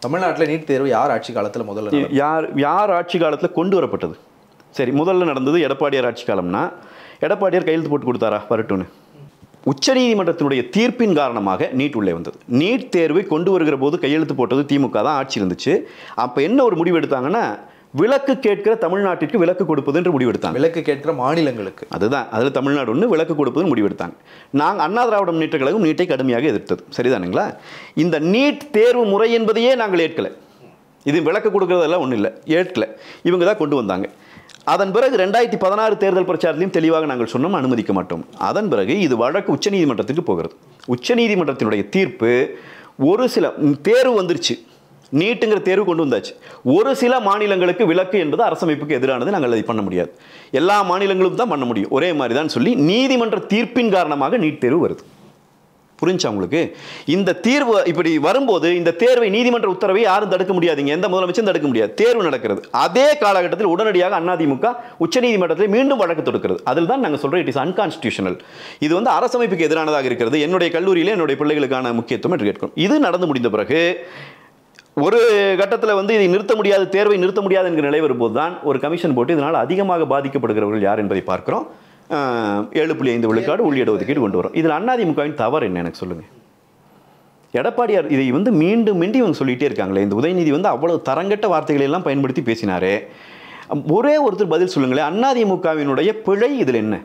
தமிழ்நாட்டுல நீட் தேர்வு யார் ஆட்சி காலத்துல முதல்ல நடந்தது? யார் யார் ஆட்சி காலத்தில் கொண்டு வரப்பட்டது சரி முதல்ல நடந்தது எடப்பாடியார் ஆட்சி காலம்னா எடப்பாடியார் கையெழுத்து போட்டு கொடுத்தாரா வரட்டும்னு உச்சநீதிமன்றத்தினுடைய தீர்ப்பின் காரணமாக நீட் உள்ளே வந்தது நீட் தேர்வை கொண்டு வருகிற போது கையெழுத்து போட்டது திமுக தான் ஆட்சி இருந்துச்சு அப்போ என்ன ஒரு முடிவு எடுத்தாங்கன்னா விலக்கு கேட்கிற தமிழ்நாட்டிற்கு விலக்கு கொடுப்பது என்று முடிவு எடுத்தாங்க விலக்கு கேட்கிற மாநிலங்களுக்கு அதுதான் அதில் தமிழ்நாடு ஒன்று விலக்கு கொடுப்பதுன்னு முடிவெடுத்தாங்க நாங்கள் அண்ணா திராவிட முன்னேற்ற கழகம் நீட்டை கடுமையாக எதிர்த்தது சரிதானுங்களா இந்த நீட் தேர்வு முறை என்பதையே நாங்கள் ஏற்கலை இது விளக்கு கொடுக்கறதெல்லாம் ஒன்றும் இல்லை ஏற்கலை இவங்க தான் கொண்டு வந்தாங்க அதன் பிறகு ரெண்டாயிரத்தி பதினாறு தேர்தல் பிரச்சாரத்திலையும் தெளிவாக நாங்கள் சொன்னோம் அனுமதிக்க மாட்டோம் அதன் பிறகு இது வழக்கு உச்சநீதிமன்றத்துக்கு போகிறது உச்சநீதிமன்றத்தினுடைய தீர்ப்பு ஒரு சில ம், தேர்வு வந்துருச்சு நீட்டுங்கிற தேர்வு கொண்டு வந்தாச்சு ஒரு சில மாநிலங்களுக்கு விலக்கு என்பது அரசமைப்புக்கு எதிரானது நாங்கள் அதை பண்ண முடியாது எல்லா மாநிலங்களும் தான் பண்ண முடியும் ஒரே மாதிரி தான் சொல்லி நீதிமன்ற தீர்ப்பின் காரணமாக நீட் தேர்வு வருது புரிஞ்சா உங்களுக்கு இந்த தீர்வு இப்படி வரும்போது இந்த தேர்வை நீதிமன்ற உத்தரவை யாரும் தடுக்க முடியாதுங்க எந்த முதலமைச்சரும் தடுக்க முடியாது தேர்வு நடக்கிறது அதே காலகட்டத்தில் உடனடியாக அதிமுக உச்சநீதிமன்றத்தில் மீண்டும் வழக்கு தொடுக்கிறது அதில் தான் நாங்கள் சொல்கிறோம் இட் இஸ் அன்கான்ஸ்டியூஷனல் இது வந்து அரசமைப்புக்கு எதிரானதாக இருக்கிறது என்னுடைய கல்லூரியிலே என்னுடைய பிள்ளைகளுக்கான முக்கியத்துவம் என்று கேட்கிறோம் இது நடந்து முடிந்த பிறகு ஒரு கட்டத்தில் வந்து இதை நிறுத்த முடியாது தேர்வை நிறுத்த முடியாது என்கிற நிலை வரும்போது தான் ஒரு கமிஷன் போட்டு இதனால் அதிகமாக பாதிக்கப்படுகிறவர்கள் யார் என்பதை பார்க்கிறோம் ஆஹ், ஏழு புள்ளி ஐந்து விழுக்காடு உள்ளிட ஒதுக்கீடு கொண்டு வரும் இதில் அதிமுகவின் தவறு என்ன எனக்கு சொல்லுங்கள் எடப்பாடியார் இதை வந்து மீண்டும் மீண்டும் இவங்க சொல்லிட்டே இருக்காங்களே இந்த உதயநிதி வந்து அவ்வளவு தரங்கட்ட வார்த்தைகளை எல்லாம் பயன்படுத்தி பேசினாரே ஒரே ஒருத்தர் பதில் சொல்லுங்களேன் அதிமுகவினுடைய பிழை இதில் என்ன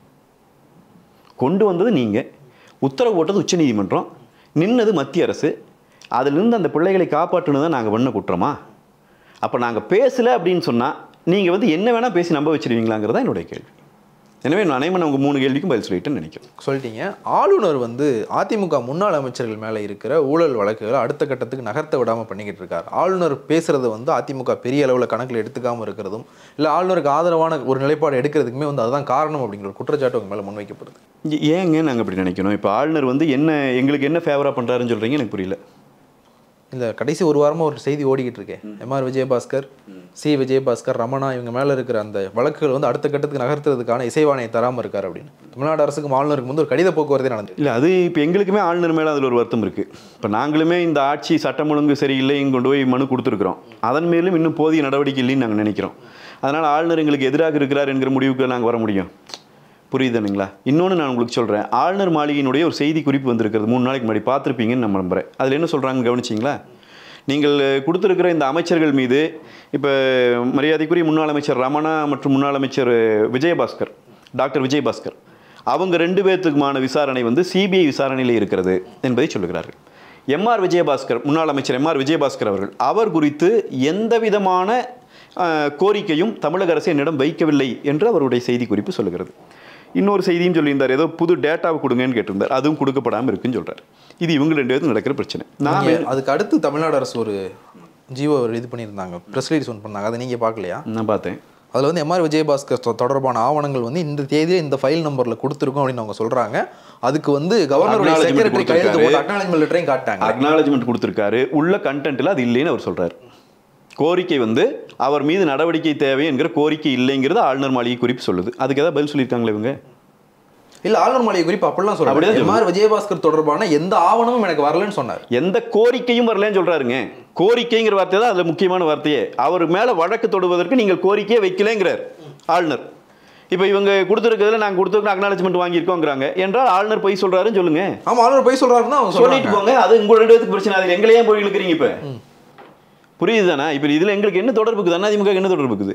கொண்டு வந்தது நீங்கள் உத்தரவு போட்டது உச்சநீதிமன்றம் நின்னது மத்திய அரசு அதிலிருந்து அந்த பிள்ளைகளை காப்பாற்றுனது தான் நாங்கள் பண்ண குற்றமா அப்போ நாங்கள் பேசலை அப்படின்னு சொன்னால் நீங்கள் வந்து என்ன வேணால் பேசி நம்ப வச்சிருவீங்களாங்கிறது தான் என்னுடைய கேள்வி எனவே நான் அனைவன் உங்கள் மூணு கேள்விக்கும் பதில் சொல்லிட்டேன்னு நினைக்கிறேன் சொல்லிட்டீங்க ஆளுநர் வந்து அதிமுக முன்னாள் அமைச்சர்கள் மேலே இருக்கிற ஊழல் வழக்குகளை அடுத்த கட்டத்துக்கு நகர்த்த விடாமல் பண்ணிக்கிட்டு இருக்கார் ஆளுநர் பேசுறது வந்து அதிமுக பெரிய அளவில் கணக்கில் எடுத்துக்காமல் இருக்கிறதும் இல்லை ஆளுநருக்கு ஆதரவான ஒரு நிலைப்பாடு எடுக்கிறதுக்குமே வந்து அதுதான் காரணம் அப்படிங்கிற ஒரு குற்றச்சாட்டு உங்க மேலே முன்வைக்கப்படுது ஏ- ஏங்க நாங்கள் இப்படி நினைக்கணும் இப்போ ஆளுநர் வந்து என்ன எங்களுக்கு என்ன ஃபேவராக பண்ணுறாருன்னு சொல்கிறீங்க எனக்கு புரியல இந்த கடைசி ஒரு வாரமா ஒரு செய்தி ஓடிக்கிட்டு இருக்கேன் எம்ஆர் விஜயபாஸ்கர் சி விஜயபாஸ்கர் ரமணா இவங்க மேல இருக்கிற அந்த வழக்குகள் வந்து அடுத்த கட்டத்துக்கு நகர்த்துறதுக்கான இசைவாணையை தராம இருக்காரு அப்படின்னு தமிழ்நாடு அரசுக்கும் ஆளுநருக்கு வந்து ஒரு கடித போக்குவரத்தே நடந்தது இல்லை அது இப்போ எங்களுக்குமே ஆளுநர் மேலே அதில் ஒரு வருத்தம் இருக்குது இப்போ நாங்களுமே இந்த ஆட்சி சட்டம் ஒழுங்கு சரியில்லைன்னு கொண்டு போய் மனு கொடுத்துருக்குறோம் அதன் மேலும் இன்னும் போதிய நடவடிக்கை இல்லைன்னு நாங்கள் நினைக்கிறோம் அதனால் ஆளுநர் எங்களுக்கு எதிராக இருக்கிறார் என்கிற முடிவுக்கு நாங்கள் வர முடியும் புரியுதுனுங்களா இன்னொன்று நான் உங்களுக்கு சொல்கிறேன் ஆளுநர் மாளிகையினுடைய ஒரு செய்தி குறிப்பு வந்திருக்கிறது மூணு நாளைக்கு முன்னாடி பார்த்துருப்பீங்கன்னு நான் நம்புறேன் அதில் என்ன சொல்கிறாங்கன்னு கவனிச்சிங்களா நீங்கள் கொடுத்துருக்கிற இந்த அமைச்சர்கள் மீது இப்போ மரியாதைக்குரிய முன்னாள் அமைச்சர் ரமணா மற்றும் முன்னாள் அமைச்சர் விஜயபாஸ்கர் டாக்டர் விஜயபாஸ்கர் அவங்க ரெண்டு பேர்த்துக்குமான விசாரணை வந்து சிபிஐ விசாரணையில் இருக்கிறது என்பதை சொல்லுகிறார்கள் எம்ஆர் விஜயபாஸ்கர் முன்னாள் அமைச்சர் எம்ஆர் விஜயபாஸ்கர் அவர்கள் அவர் குறித்து எந்த விதமான அஹ், கோரிக்கையும் தமிழக அரசு என்னிடம் வைக்கவில்லை என்று அவருடைய செய்தி குறிப்பு சொல்லுகிறது இன்னொரு செய்தியும் சொல்லியிருந்தார் ஏதோ புது டேட்டாவை கொடுங்கன்னு கேட்டிருந்தார் அதுவும் கொடுக்கப்படாமல் இருக்குன்னு சொல்றாரு இது இவங்க ரெண்டு பேருக்கு நடக்கிற பிரச்சனை நான் நீங்க அதுக்கு அடுத்து தமிழ்நாடு அரசு ஒரு ஜியோ ஒரு இது பண்ணியிருந்தாங்க ப்ரெஸ் ரிலீஸ் ஒன்று பண்ணாங்க அதை நீங்க பார்க்கலையா நான் பார்த்தேன் அதில் வந்து எம்ஆர் விஜயபாஸ்கர் தொ- தொடர்பான ஆவணங்கள் வந்து இந்த தேதியில் இந்த ஃபைல் நம்பர்ல கொடுத்துருக்கோம் அப்படின்னு அவங்க சொல்றாங்க அதுக்கு வந்து கவர்னருடைய Acknowledgement செக்ரட்டரி கையெழுத்து கொடுத்திருக்காரு. போட்டு அக்னாலஜ்மெண்ட் லெட்டரையும் காட்டாங்க அக்னாலஜ்மெண்ட் கொடுத்துருக்காரு உள்ள கண்டென்ட்டில் அது இல்லைன்னு அவர் சொல்றாரு கோரிக்கை வந்து அவர் மீது நடவடிக்கை தேவை என்கிற கோரிக்கை இல்லைங்கிறது ஆளுநர் மாளிகை குறிப்பு சொல்லுது அதுக்கு ஏதாவது பதில் சொல்லியிருக்காங்களே இவங்க இல்ல ஆளுநர் மாளிகை குறிப்பு அப்படிலாம் சொல்றாரு அப்படிதான் எம்ஆர் விஜயபாஸ்கர் தொடர்பான எந்த ஆவணமும் எனக்கு வரலன்னு சொன்னார் எந்த கோரிக்கையும் வரலன்னு சொல்றாருங்க கோரிக்கைங்கிற வார்த்தை தான் அதுல முக்கியமான வார்த்தையே அவர் மேல வழக்கு தொடுவதற்கு நீங்கள் கோரிக்கையே வைக்கலங்கிறார் ஆளுநர் இப்போ இவங்க கொடுத்துருக்கிறதுல நாங்கள் கொடுத்துருக்க அக்னாலஜ்மெண்ட் வாங்கியிருக்கோங்கிறாங்க என்றால் ஆளுநர் பொய் சொல்றாருன்னு சொல்லுங்க ஆமா ஆளுநர் போய் சொல்றாருன்னு தான் அவங்க சொல்லிட்டு சொல்லிட்டு போங்க அது உங்க ரெண்டு பேத்துக்கு பிரச்சனை அதில் எங்களையே போய் இழுக்கிறீங்க இப்போ புரியுது தானே இப்போ இதில் எங்களுக்கு என்ன தொடர்பு இருக்குது அதிமுக என்ன தொடர்பு இருக்குது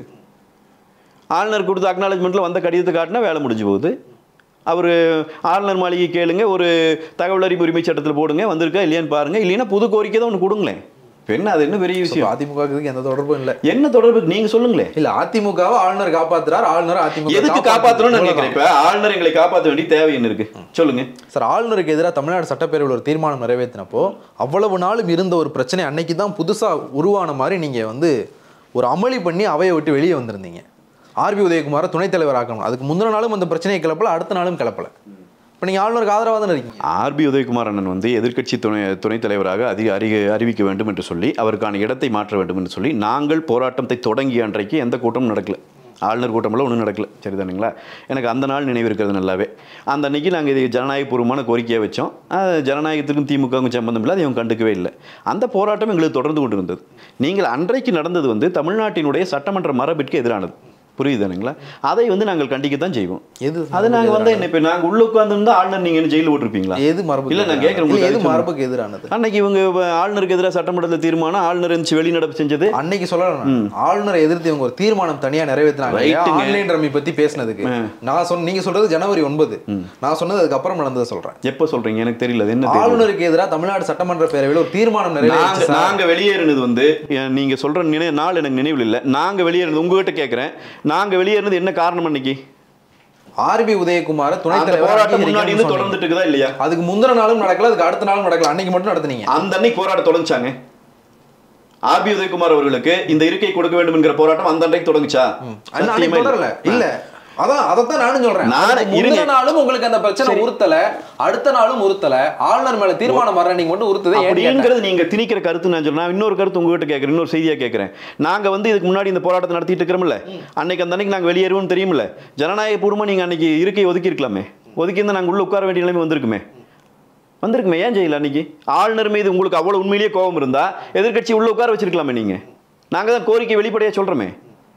ஆளுநர் கொடுத்த அக்னாலஜ்மெண்ட்டில் வந்த கடிதத்தை காட்டினா வேலை முடிஞ்சு போகுது அவர் ஆளுநர் மாளிகை கேளுங்க ஒரு தகவல் அறிவு உரிமை சட்டத்தில் போடுங்க வந்திருக்கா இல்லையான்னு பாருங்க இல்லைன்னா புது கோரிக்கை தான் ஒன்று கொடுங்களேன் இப்ப என்ன அது என்ன பெரிய விஷயம் அதிமுக க்கு எந்த தொடர்பும் இல்ல என்ன தொடர்பு நீங்க சொல்லுங்களேன் இல்ல அதிமுகவை ஆளுநர் காப்பாத்துறார் ஆளுநர் அதிமுக எதுக்கு காப்பாற்றணும்னு நான் கேட்குறேன் இப்போ ஆளுநர் எங்களை காப்பாற்ற வேண்டிய தேவை என்ன இருக்கு சொல்லுங்க சார் ஆளுநருக்கு எதிராக தமிழ்நாடு சட்டப்பேரவையில் ஒரு தீர்மானம் நிறைவேற்றினப்போ அவ்வளவு நாளும் இருந்த ஒரு பிரச்சனை அன்னைக்கு தான் புதுசா உருவான மாதிரி நீங்க வந்து ஒரு அமளி பண்ணி அவையை விட்டு வெளியே வந்திருந்தீங்க ஆர்பி உதயகுமாரை துணைத் தலைவர் ஆக்கணும் அதுக்கு முந்தின நாளும் அந்த பிரச்சனையை கிளப்பல அடுத்த நாளும் கிளப்பல இப்போ நீங்க ஆளுநருக்கு ஆதரவாக தானே இருக்கீங்க ஆர்பி உதயகுமார் அண்ணன் வந்து எதிர்க்கட்சி துணை துணைத் தலைவராக அதிக அறி அறிவிக்க வேண்டும் என்று சொல்லி அவருக்கான இடத்தை மாற்ற வேண்டும் என்று சொல்லி நாங்கள் போராட்டத்தை தொடங்கிய அன்றைக்கு எந்த கூட்டமும் நடக்கல ஆளுநர் கூட்டமெல்லாம் ஒன்றும் நடக்கல சரிதானுங்களா எனக்கு அந்த நாள் நினைவு இருக்கிறது நல்லாவே அந்த அன்னைக்கு நாங்கள் இது ஜனநாயகபூர்வமான கோரிக்கையை வச்சோம் அது ஜனநாயகத்துக்கும் திமுகவுக்கும் சம்பந்தம் இல்லை அதை இவங்க கண்டுக்கவே இல்லை அந்த போராட்டம் எங்களுக்கு தொடர்ந்து கொண்டு இருந்தது நீங்கள் அன்றைக்கு நடந்தது வந்து தமிழ்நாட்டினுடைய சட்டமன்ற மரபிற்கு எதிரானது புரியுதுனுங்களா அதை வந்து நாங்கள் கண்டிக்கத்தான் செய்வோம் எது அது நாங்கள் வந்து என்ன இப்போ நாங்கள் உள்ள உட்காந்துருந்தா ஆளுநர் நீங்கள் என்ன ஜெயிலில் போட்டிருப்பீங்களா எது மரபுக்கு இல்ல, நான் எதிரானது? கேட்கிறேன் இல்ல, எது உங்களுக்கு மரபுக்கு எதிரானது அன்னைக்கு இவங்க ஆளுநருக்கு எதிராக சட்டமன்றத்தில் தீர்மானம் ஆளுநர் இருந்துச்சு வெளிநடப்பு செஞ்சது அன்னைக்கு சொல்லலாம் ஆளுநரை எதிர்த்து இவங்க ஒரு தீர்மானம் தனியா நிறைவேற்றினாங்க இல்லையா? ரைட்டுங்க. ஆன்லைன் ரம்மி பத்தி பேசினதுக்கு நான் சொன்ன நீங்க சொல்றது ஜனவரி ஒன்பது நான் சொன்னது அதுக்கப்புறம் நடந்ததை சொல்றேன் எப்போ சொல்றீங்க எனக்கு தெரியல அது என்ன தெரியல. ஆளுநருக்கு எதிராக தமிழ்நாடு சட்டமன்ற பேரவையில் ஒரு தீர்மானம் நாங்க நிறைவேற்றி நாங்க வெளியேறினது வந்து எ- நீங்க சொல்ற நினை நாள் எனக்கு நினைவில் இல்லை நாங்க வெளியேறினது உங்ககிட்ட கேட்கிறேன் நாங்க வெளியேறினது என்ன காரணம் அன்னைக்கு ஆர்பி உதயகுமார துணைத் அந்த தலைவர் போராட்டம் முன்னாடி அங்கீகரிக்கணும்னு இருந்து சொன்னீங்க. தொடர்ந்துட்டு இருக்குதா இல்லையா அதுக்கு முந்தின நாளும் நடக்கல அதுக்கு அடுத்த நாளும் நடக்கல அன்னைக்கு மட்டும் நடத்துனீங்க அந்த அன்னைக்கு போராட்டம் தொடங்குச்சாங்க ஆர்பி உதயகுமார் அவர்களுக்கு இந்த இருக்கை கொடுக்க வேண்டும் என்கிற போராட்டம் அந்த அன்னைக்கு தொடங்குச்சா அன்ன- அன்னைக்கு சத்தியமா தொடரல இல்ல அதான் அதைத்தான் நானும் சொல்றேன் நானு- அதுக்கு முந்தின இருங்க. நாளும் உங்களுக்கு அந்த பிரச்சனை உறுத்தல அடுத்த நாளும் உறுத்தல ஆளுநர் மேல தீர்மானம் வர நீங்க மட்டும் உறுத்ததே ஏன் கேட்டேன். அப்படிங்கிறது நீங்க திணிக்கிற கருத்து நான் சொல்றேன் நான் இன்னொரு கருத்து உங்ககிட்ட கேட்கறேன் இன்னொரு செய்தியா கேட்கறேன் நாங்க வந்து இதுக்கு முன்னாடி இந்த போராட்டத்தை நடத்திட்டு இருக்கிறோம்ல அன்னைக்கு அந்த அன்னைக்கு நாங்க வெளியேறுவோம்னு தெரியுமில்ல ஜனநாயக பூர்வமா நீங்க அன்னைக்கு இருக்கை ஒதுக்கி இருக்கலாமே ஒதுக்கி இருந்தா நாங்க உள்ள உட்கார வேண்டிய நிலைமை வந்திருக்குமே வந்திருக்குமே ஏன் செய்யல அன்னைக்கு ஆளுநர் மீது உங்களுக்கு அவ்வளவு உண்மையிலேயே கோபம் இருந்தா எதிர்க்கட்சி உள்ள உட்கார வச்சிருக்கலாமே நீங்க நாங்க தான் கோரிக்கை வெளிப்படையா சொல்றோமே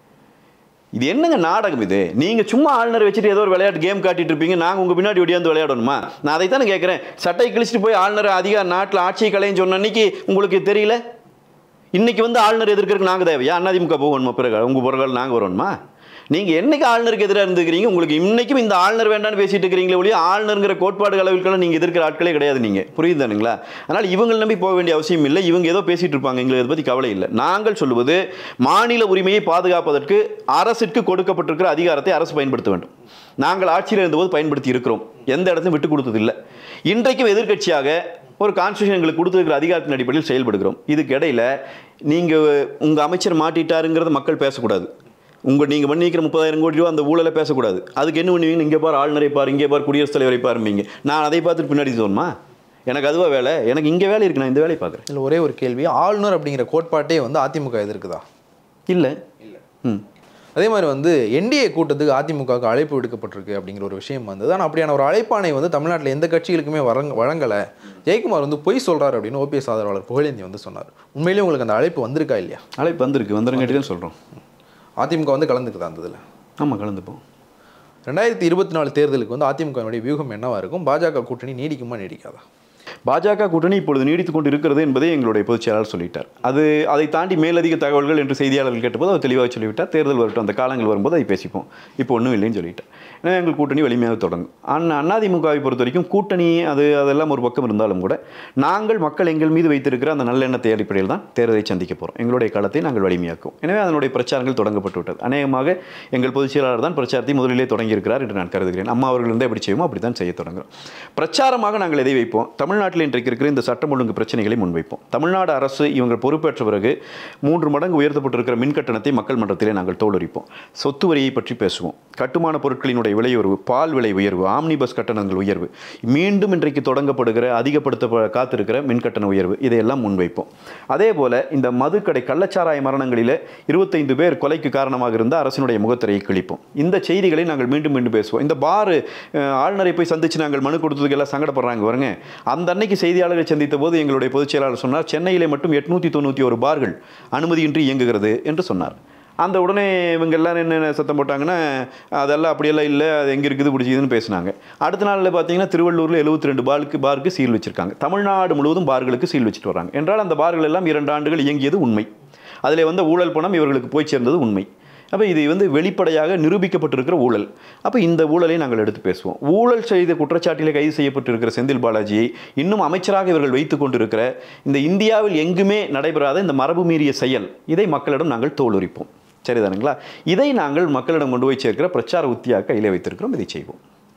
இது என்னங்க நாடகம் இது நீங்க சும்மா ஆளுநர் வச்சுட்டு ஏதோ ஒரு விளையாட்டு கேம் காட்டிட்டு இருப்பீங்க நாங்க உங்க பின்னாடி ஒடியாந்து விளையாடணுமா நான் அதை தானே கேட்கறேன் சட்டை கிழிச்சிட்டு போய் ஆளுநர் அதிக நாட்டில் ஆட்சியை கலைன்னு சொன்ன அன்னைக்கு உங்களுக்கு தெரியல இன்னைக்கு வந்து ஆளுநர் எதிர்க்கிறதுக்கு நாங்க தேவையா அதிமுக போகணுமா பிறகு உங்க பிறகு நாங்க வரணுமா நீங்க என்னைக்கு ஆளுநருக்கு எதிராக இருந்துக்கிறீங்க உங்களுக்கு இன்னைக்கும் இந்த ஆளுநர் வேண்டாம்னு பேசிட்டு இருக்கிறீங்களே ஒழிய ஆளுநருங்கிற கோட்பாடு அளவுக்கெல்லாம் நீங்க எதிர்க்கிற ஆட்களே கிடையாது நீங்க புரியுதானுங்களா அதனால இவங்க நம்பி போக வேண்டிய அவசியம் இல்லை இவங்க ஏதோ பேசிட்டு இருப்பாங்க எங்களுக்கு அதை பத்தி கவலை இல்லை நாங்கள் சொல்லுவது மாநில உரிமையை பாதுகாப்பதற்கு அரசிற்கு கொடுக்கப்பட்டிருக்கிற அதிகாரத்தை அரசு பயன்படுத்த வேண்டும் நாங்கள் ஆட்சியில் இருந்தபோது பயன்படுத்தி இருக்கிறோம் எந்த இடத்தையும் விட்டு கொடுத்தது இல்லை இன்றைக்கும் எதிர்க்கட்சியாக ஒரு கான்ஸ்டியூஷன் எங்களுக்கு கொடுத்துருக்கிற அதிகாரத்தின் அடிப்படையில் செயல்படுகிறோம் இதுக்கு இடையில நீங்க உங்க அமைச்சர் மாட்டிட்டாருங்கிறத மக்கள் பேசக்கூடாது உங்க நீங்க பண்ணிக்கிற முப்பதாயிரம் கோடி ரூபா அந்த ஊழலை பேசக்கூடாது அதுக்கு என்ன பண்ணுவீங்க இங்கே பார் ஆளுநரை பாரு இங்கே பார் குடியரசுத் தலைவரை பாரும்பீங்க நான் அதை பார்த்துட்டு பின்னாடி தோணுமா எனக்கு அதுவா வேலை எனக்கு இங்கே வேலை இருக்கு நான் இந்த வேலையை பார்க்குறேன் இதுல ஒரே ஒரு கேள்வி ஆளுநர் அப்படிங்கிற கோட்பாட்டே வந்து அதிமுக எதிர்க்குதா இல்லை ம் அதே மாதிரி வந்து என்டிஏ கூட்டத்துக்கு அதிமுகவுக்கு அழைப்பு விடுக்கப்பட்டிருக்கு அப்படிங்கிற ஒரு விஷயம் வந்தது ஆனால் அப்படியான ஒரு அழைப்பாணை வந்து தமிழ்நாட்டில் எந்த கட்சிகளுக்குமே வழங்க வழங்கலை ஜெயக்குமார் வந்து பொய் சொல்றாரு அப்படின்னு ஓபிஎஸ் ஆதரவாளர் புகழேந்தி வந்து சொன்னார் உண்மையிலேயே உங்களுக்கு அந்த அழைப்பு வந்திருக்கா இல்லையா அழைப்பு வந்திருக்கு வந்துருங்காட்டி தான் சொல்கிறோம் அதிமுக வந்து கலந்துக்குதா அந்த இதில் ஆமாம் கலந்துப்போம் ரெண்டாயிரத்தி இருபத்தி நாலு தேர்தலுக்கு வந்து அதிமுகவினுடைய வியூகம் என்னவா இருக்கும் பாஜக கூட்டணி நீடிக்குமா நீடிக்காதா பாஜக கூட்டணி இப்பொழுது நீடித்துக் கொண்டு இருக்கிறது என்பதை எங்களுடைய பொதுச் செயலாளர் சொல்லிட்டார் அது அதை தாண்டி மேலதிக தகவல்கள் என்று செய்தியாளர்கள் கேட்டபோது அவர் தெளிவாக சொல்லிவிட்டார் தேர்தல் வரட்டும் அந்த காலங்கள் வரும்போது அதை பேசிப்போம் இப்போ ஒன்றும் இல்லைன்னு சொல்லிட்டார் ஏன்னா எங்கள் கூட்டணி வலிமையாக தொடங்கும் அண்ணா அதிமுகவை பொறுத்த வரைக்கும் கூட்டணி அது அதெல்லாம் ஒரு பக்கம் இருந்தாலும் கூட நாங்கள் மக்கள் எங்கள் மீது வைத்திருக்கிற அந்த நல்லெண்ணத்தை அடிப்படையில் தான் தேர்தலை சந்திக்க போகிறோம் எங்களுடைய களத்தை நாங்கள் வலிமையாக்கும் எனவே அதனுடைய பிரச்சாரங்கள் தொடங்கப்பட்டு விட்டது அநேகமாக எங்கள் பொதுச் செயலாளர் தான் பிரச்சாரத்தை முதலிலே தொடங்கியிருக்கிறார் என்று நான் கருதுகிறேன் அம்மா அவர்கள் வந்து எப்படி செய்வோமோ அப்படி தான் செய்ய தொடங்குறோம் பிரச்சாரமாக நாங்கள் எதை வைப்போம் தமிழ்நாட்டில் இன்றைக்கு இருக்கிற இந்த சட்டம் ஒழுங்கு பிரச்சனைகளை முன்வைப்போம் தமிழ்நாடு அரசு இவங்க பொறுப்பேற்ற பிறகு மூன்று மடங்கு உயர்த்தப்பட்டிருக்கிற மின் கட்டணத்தை மக்கள் மன்றத்திலே நாங்கள் தோலுரிப்போம் சொத்து வரியை பற்றி பேசுவோம் கட்டுமான பொருட்களினுடைய விலை உயர்வு பால் விலை உயர்வு ஆம்னி பஸ் கட்டணங்கள் உயர்வு மீண்டும் இன்றைக்கு தொடங்கப்படுகிற அதிகப்படுத்த காத்திருக்கிற மின் கட்டண உயர்வு இதையெல்லாம் முன்வைப்போம் அதே போல இந்த மதுக்கடை கள்ளச்சாராய மரணங்களிலே இருபத்தைந்து பேர் கொலைக்கு காரணமாக இருந்த அரசினுடைய முகத்திரையை கிழிப்போம் இந்த செய்திகளை நாங்கள் மீண்டும் மீண்டும் பேசுவோம் இந்த பாரு அஹ், ஆளுநரை போய் சந்திச்சு நாங்கள் மனு கொடுத்ததுக்கு எல்லாம் சங்கடப்படுறாங்க பாருங்க அந்த அன்னைக்கு செய்தியாளர்களை சந்தித்த போது எங்களுடைய பொதுச் செயலாளர் சொன்னார் சென்னையிலே மட்டும் எட்நூற்றி தொண்ணூற்றி ஒரு பார்கள் அனுமதியின்றி இயங்குகிறது என்று சொன்னார் அந்த உடனே இவங்க எல்லாரும் என்ன சத்தம் போட்டாங்கன்னா அதெல்லாம் அப்படியெல்லாம் இல்லை அது எங்கே இருக்குது பிடிச்சிதுன்னு பேசினாங்க அடுத்த நாளில் பார்த்தீங்கன்னா திருவள்ளூரில் எழுபத்தி ரெண்டு பாருக்கு பாருக்கு சீல் வச்சிருக்காங்க தமிழ்நாடு முழுவதும் பார்களுக்கு சீல் வச்சுட்டு வராங்க என்றால் அந்த பார்கள் எல்லாம் இரண்டு ஆண்டுகள் இயங்கியது உண்மை அதில் வந்த ஊழல் பணம் இவர்களுக்கு போய் சேர்ந்தது உண்மை அப்போ இது வந்து வெளிப்படையாக நிரூபிக்கப்பட்டிருக்கிற ஊழல் அப்போ இந்த ஊழலை நாங்கள் எடுத்து பேசுவோம் ஊழல் செய்த குற்றச்சாட்டிலே கைது செய்யப்பட்டிருக்கிற செந்தில் பாலாஜியை இன்னும் அமைச்சராக இவர்கள் வைத்துக் கொண்டிருக்கிற இந்த இந்தியாவில் எங்குமே நடைபெறாத இந்த மரபு மீறிய செயல் இதை மக்களிடம் நாங்கள் தோலுரிப்போம் சரிதானுங்களா இதை நாங்கள் மக்களிடம் கொண்டு போய் சேர்க்கிற பிரச்சார உத்தியாக கையில் வைத்திருக்கிறோம் இதை செய்வோம்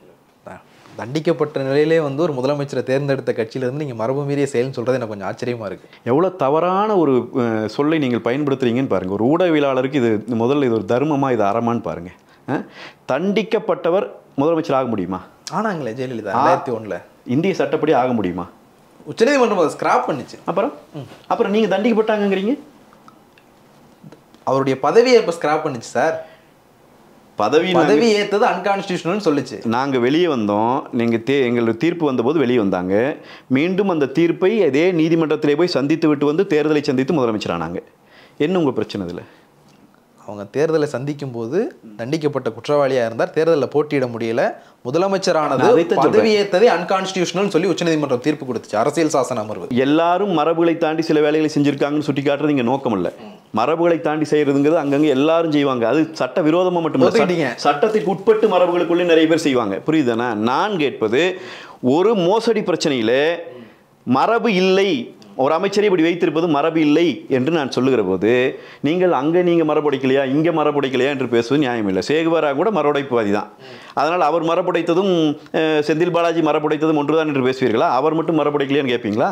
தண்டிக்கப்பட்ட நிலையிலே வந்து ஒரு முதலமைச்சரை தேர்ந்தெடுத்த கட்சியிலேருந்து நீங்கள் மரபு மீறிய செயல்னு சொல்கிறது எனக்கு கொஞ்சம் ஆச்சரியமா இருக்கு எவ்வளோ தவறான ஒரு அஹ், சொல்லை நீங்கள் பயன்படுத்துறீங்கன்னு பாருங்கள் ஒரு ஊடகவியலாளருக்கு இது முதல்ல இது ஒரு தர்மமா இது அறமான்னு பாருங்கள் அஹ், தண்டிக்கப்பட்டவர் முதலமைச்சர் ஆக முடியுமா ஆனாங்களே ஜெயலலிதா ரெண்டாயிரத்தி ஒண்ணுல இந்திய சட்டப்படி ஆக முடியுமா உச்சநீதிமன்றம் அதை ஸ்கிராப் பண்ணிச்சு அப்புறம் அப்புறம் நீங்கள் தண்டிக்கப்பட்டாங்கங்கிறீங்க அவருடைய பதவியை இப்போ ஸ்கிராப் பண்ணிச்சு சார் பதவி நாங்க- பதவி ஏத்தது அன்கான்ஸ்டியூஷனல் சொல்லுச்சு நாங்கள் வெளியே வந்தோம் நீங்கள் தே எங்களோட தீர்ப்பு வந்தபோது வெளியே வந்தாங்க மீண்டும் அந்த தீர்ப்பை அதே நீதிமன்றத்திலே போய் சந்தித்து விட்டு வந்து தேர்தலை சந்தித்து முதலமைச்சரானாங்க என்ன உங்கள் பிரச்சனை இதில் அவங்க தேர்தலை சந்திக்கும் போது தண்டிக்கப்பட்ட குற்றவாளியா இருந்தார் தேர்தலில் போட்டியிட முடியல முதலமைச்சரானது நான் அதைத்தான் சொல்றேன். பதவி ஏத்ததே அன்கான்ஸ்டியூஷனல் சொல்லி உச்சநீதிமன்றம் தீர்ப்பு கொடுத்துச்சு அரசியல் சாசன அமர்வு எல்லாரும் மரபுகளை தாண்டி சில வேலைகளை செஞ்சுருக்காங்கன்னு சுட்டி காட்டுறது இங்கே நோக்கம் இல்லை மரபுகளை தாண்டி செய்யறதுங்கிறது அங்கங்கே எல்லாரும் செய்வாங்க அது சட்ட விரோதமாக மட்டும் ஒத்துக்கிட்டீங்க. சட்டத்துக்கு உட்பட்டு மரபுகளுக்குள்ளே நிறைய பேர் செய்வாங்க புரியுதுதானே நான் கேட்பது ஒரு மோசடி பிரச்சனையில் மரபு இல்லை ஒரு அமைச்சரை இப்படி வைத்திருப்பது மரபு இல்லை என்று நான் சொல்லுகிற போது நீங்கள் அங்கே நீங்கள் மரபுடைக்கலையா இங்கே மரபுடைக்கலையா என்று பேசுவது நியாயம் இல்லை சேகுவாரா கூட மரபுடைப்புவாதி தான் அதனால் அவர் மரபுடைத்ததும் அஹ், செந்தில் பாலாஜி மரபுடைத்ததும் ஒன்றுதான் என்று பேசுவீர்களா அவர் மட்டும் மரபுடைக்கலையான்னு கேட்பீங்களா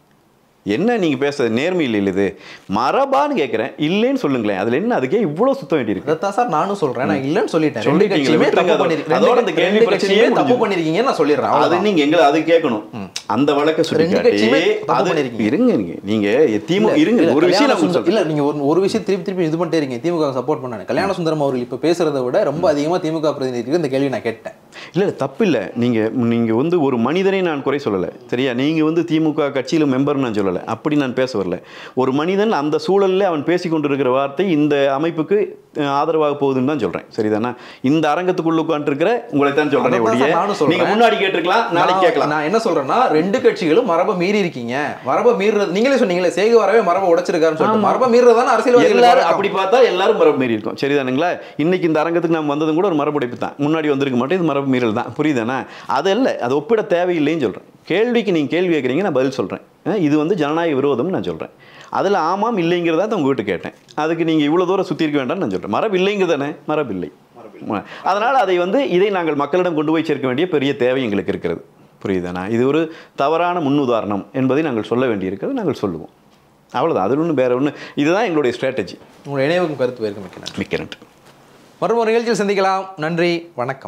என்ன நீங்கள் பேசுறது நேர்மை இல்லை இது மரபான்னு கேட்குறேன் இல்லைன்னு சொல்லுங்களேன் அதில் என்ன அதுக்கே இவ்வளோ சுத்தம் வேண்டியிருக்கு அதைத்தான் சார் நானும் சொல்றேன் நான் இல்லைன்னு சொல்லிட்டேன் ரெண்டு சொல்லிட்டீங்க, கட்சியுமே விட்டுருங்க தப்பு அதை. பண்ணிருக்கீங்க அதோட அந்த கேள்வி ரெண்டு பிரச்சனையே கட்சியுமே தப்பு முடிஞ்சுது. பண்ணிருக்கீங்கன்னு நான் சொல்லிடுறேன் அது அவ்வளவுதான். நீங்க எங்களை அது கேட்கணும் அந்த வழக்கை சுட்டி ரெண்டு காட்டி கட்சியுமே தப்பு அது பண்ணிருக்கீங்க. இருங்க இருங்க நீங்க திமுக இல்ல, இருங்க இல்ல, ஒரு விஷயம் கல்யாண நான் சுந்தரம் சொல்றேன் இல்ல நீங்க ஒரு ஒரு விஷயம் திருப்பி திருப்பி இது பண்ணிட்டே இருக்கீங்க திமுக சப்போர்ட் பண்ணாங்க கல்யாண சுந்தரம் அவர்கள் இப்ப பேசுறதை விட ரொம்ப அதிகமா திமுக பிரதிநிதிக்கு இந்த கேள்வி நான் கேட்டேன் இல்ல இல்ல தப்பு இல்ல நீங்க நீங்க வந்து ஒரு மனிதனை நான் குறை சொல்லல சரியா நீங்க வந்து திமுக கட்சியில மெம்பர் நான் சொல்லல அப்படி நான் பேச வரல ஒரு மனிதன் அந்த சூழல்ல அவன் பேசிக் கொண்டிருக்கிற வார்த்தை இந்த அமைப்புக்கு அஹ், ஆதரவாக போகுதுன்னு தான் சொல்றேன் சரிதானா இந்த அரங்கத்துக்குள்ள உட்காந்துருக்கிற உங்களை தான் சொல்றேன் அதைத்தான் ஒழிய சார் நானும் சொல்றேன். நீங்க முன்னாடி கேட்டிருக்கலாம் நாளைக்கு நான் கேட்கலாம் நான் என்ன சொல்றேன்னா ரெண்டு கட்சிகளும் மரபை மீறி இருக்கீங்க மரபை மீறுறது நீங்களே சொன்னீங்களே சேகு வரவே மரபை உடைச்சிருக்காருன்னு சொல்லிட்டு மரபை மீறதான அரசியல் எல்லாரும் அப்படி பார்த்தா எல்லாரும் மரபு மீறி இருக்கும் சரிதானுங்களா இன்னைக்கு இந்த அரங்கத்துக்கு நம்ம வந்ததும் கூட ஒரு மரபுடைப்பு தான் முன்னாடி வந்திருக்க மாட்டோம் இது மரபு மீறல் தான் புரியுதானே அது இல்லை அது ஒப்பிட தேவையில்லைன்னு சொல்கிறேன் கேள்விக்கு நீங்கள் கேள்வி கேட்குறீங்க நான் பதில் சொல்கிறேன் இது வந்து ஜனநாயக விரோதம்னு நான் சொல்கிறேன் அதில் ஆமாம் இல்லைங்கிறதா தான் உங்ககிட்ட கேட்டேன் அதுக்கு நீங்கள் இவ்வளோ தூரம் சுற்றி இருக்க வேண்டாம்னு நான் சொல்கிறேன் மரபு இல்லைங்கிறதானே மரபு இல்லை அதனால் அதை வந்து இதை நாங்கள் மக்களிடம் கொண்டு போய் சேர்க்க வேண்டிய பெரிய தேவை எங்களுக்கு இருக்கிறது புரியுதானா இது ஒரு தவறான முன்னுதாரணம் என்பதை நாங்கள் சொல்ல வேண்டியிருக்கிறது நாங்கள் சொல்லுவோம் அவ்வளோதான் அதில் ஒன்றும் வேற ஒன்று இதுதான் எங்களுடைய ஸ்ட்ராட்டஜி உங்களுடைய இணைவுக்கும் கருத்து போயிருக்க மிக்க நன்றி மிக்க நன்றி மறுமுறை நிகழ்ச்சியில் சந்திக்கலாம் நன்றி வணக்கம்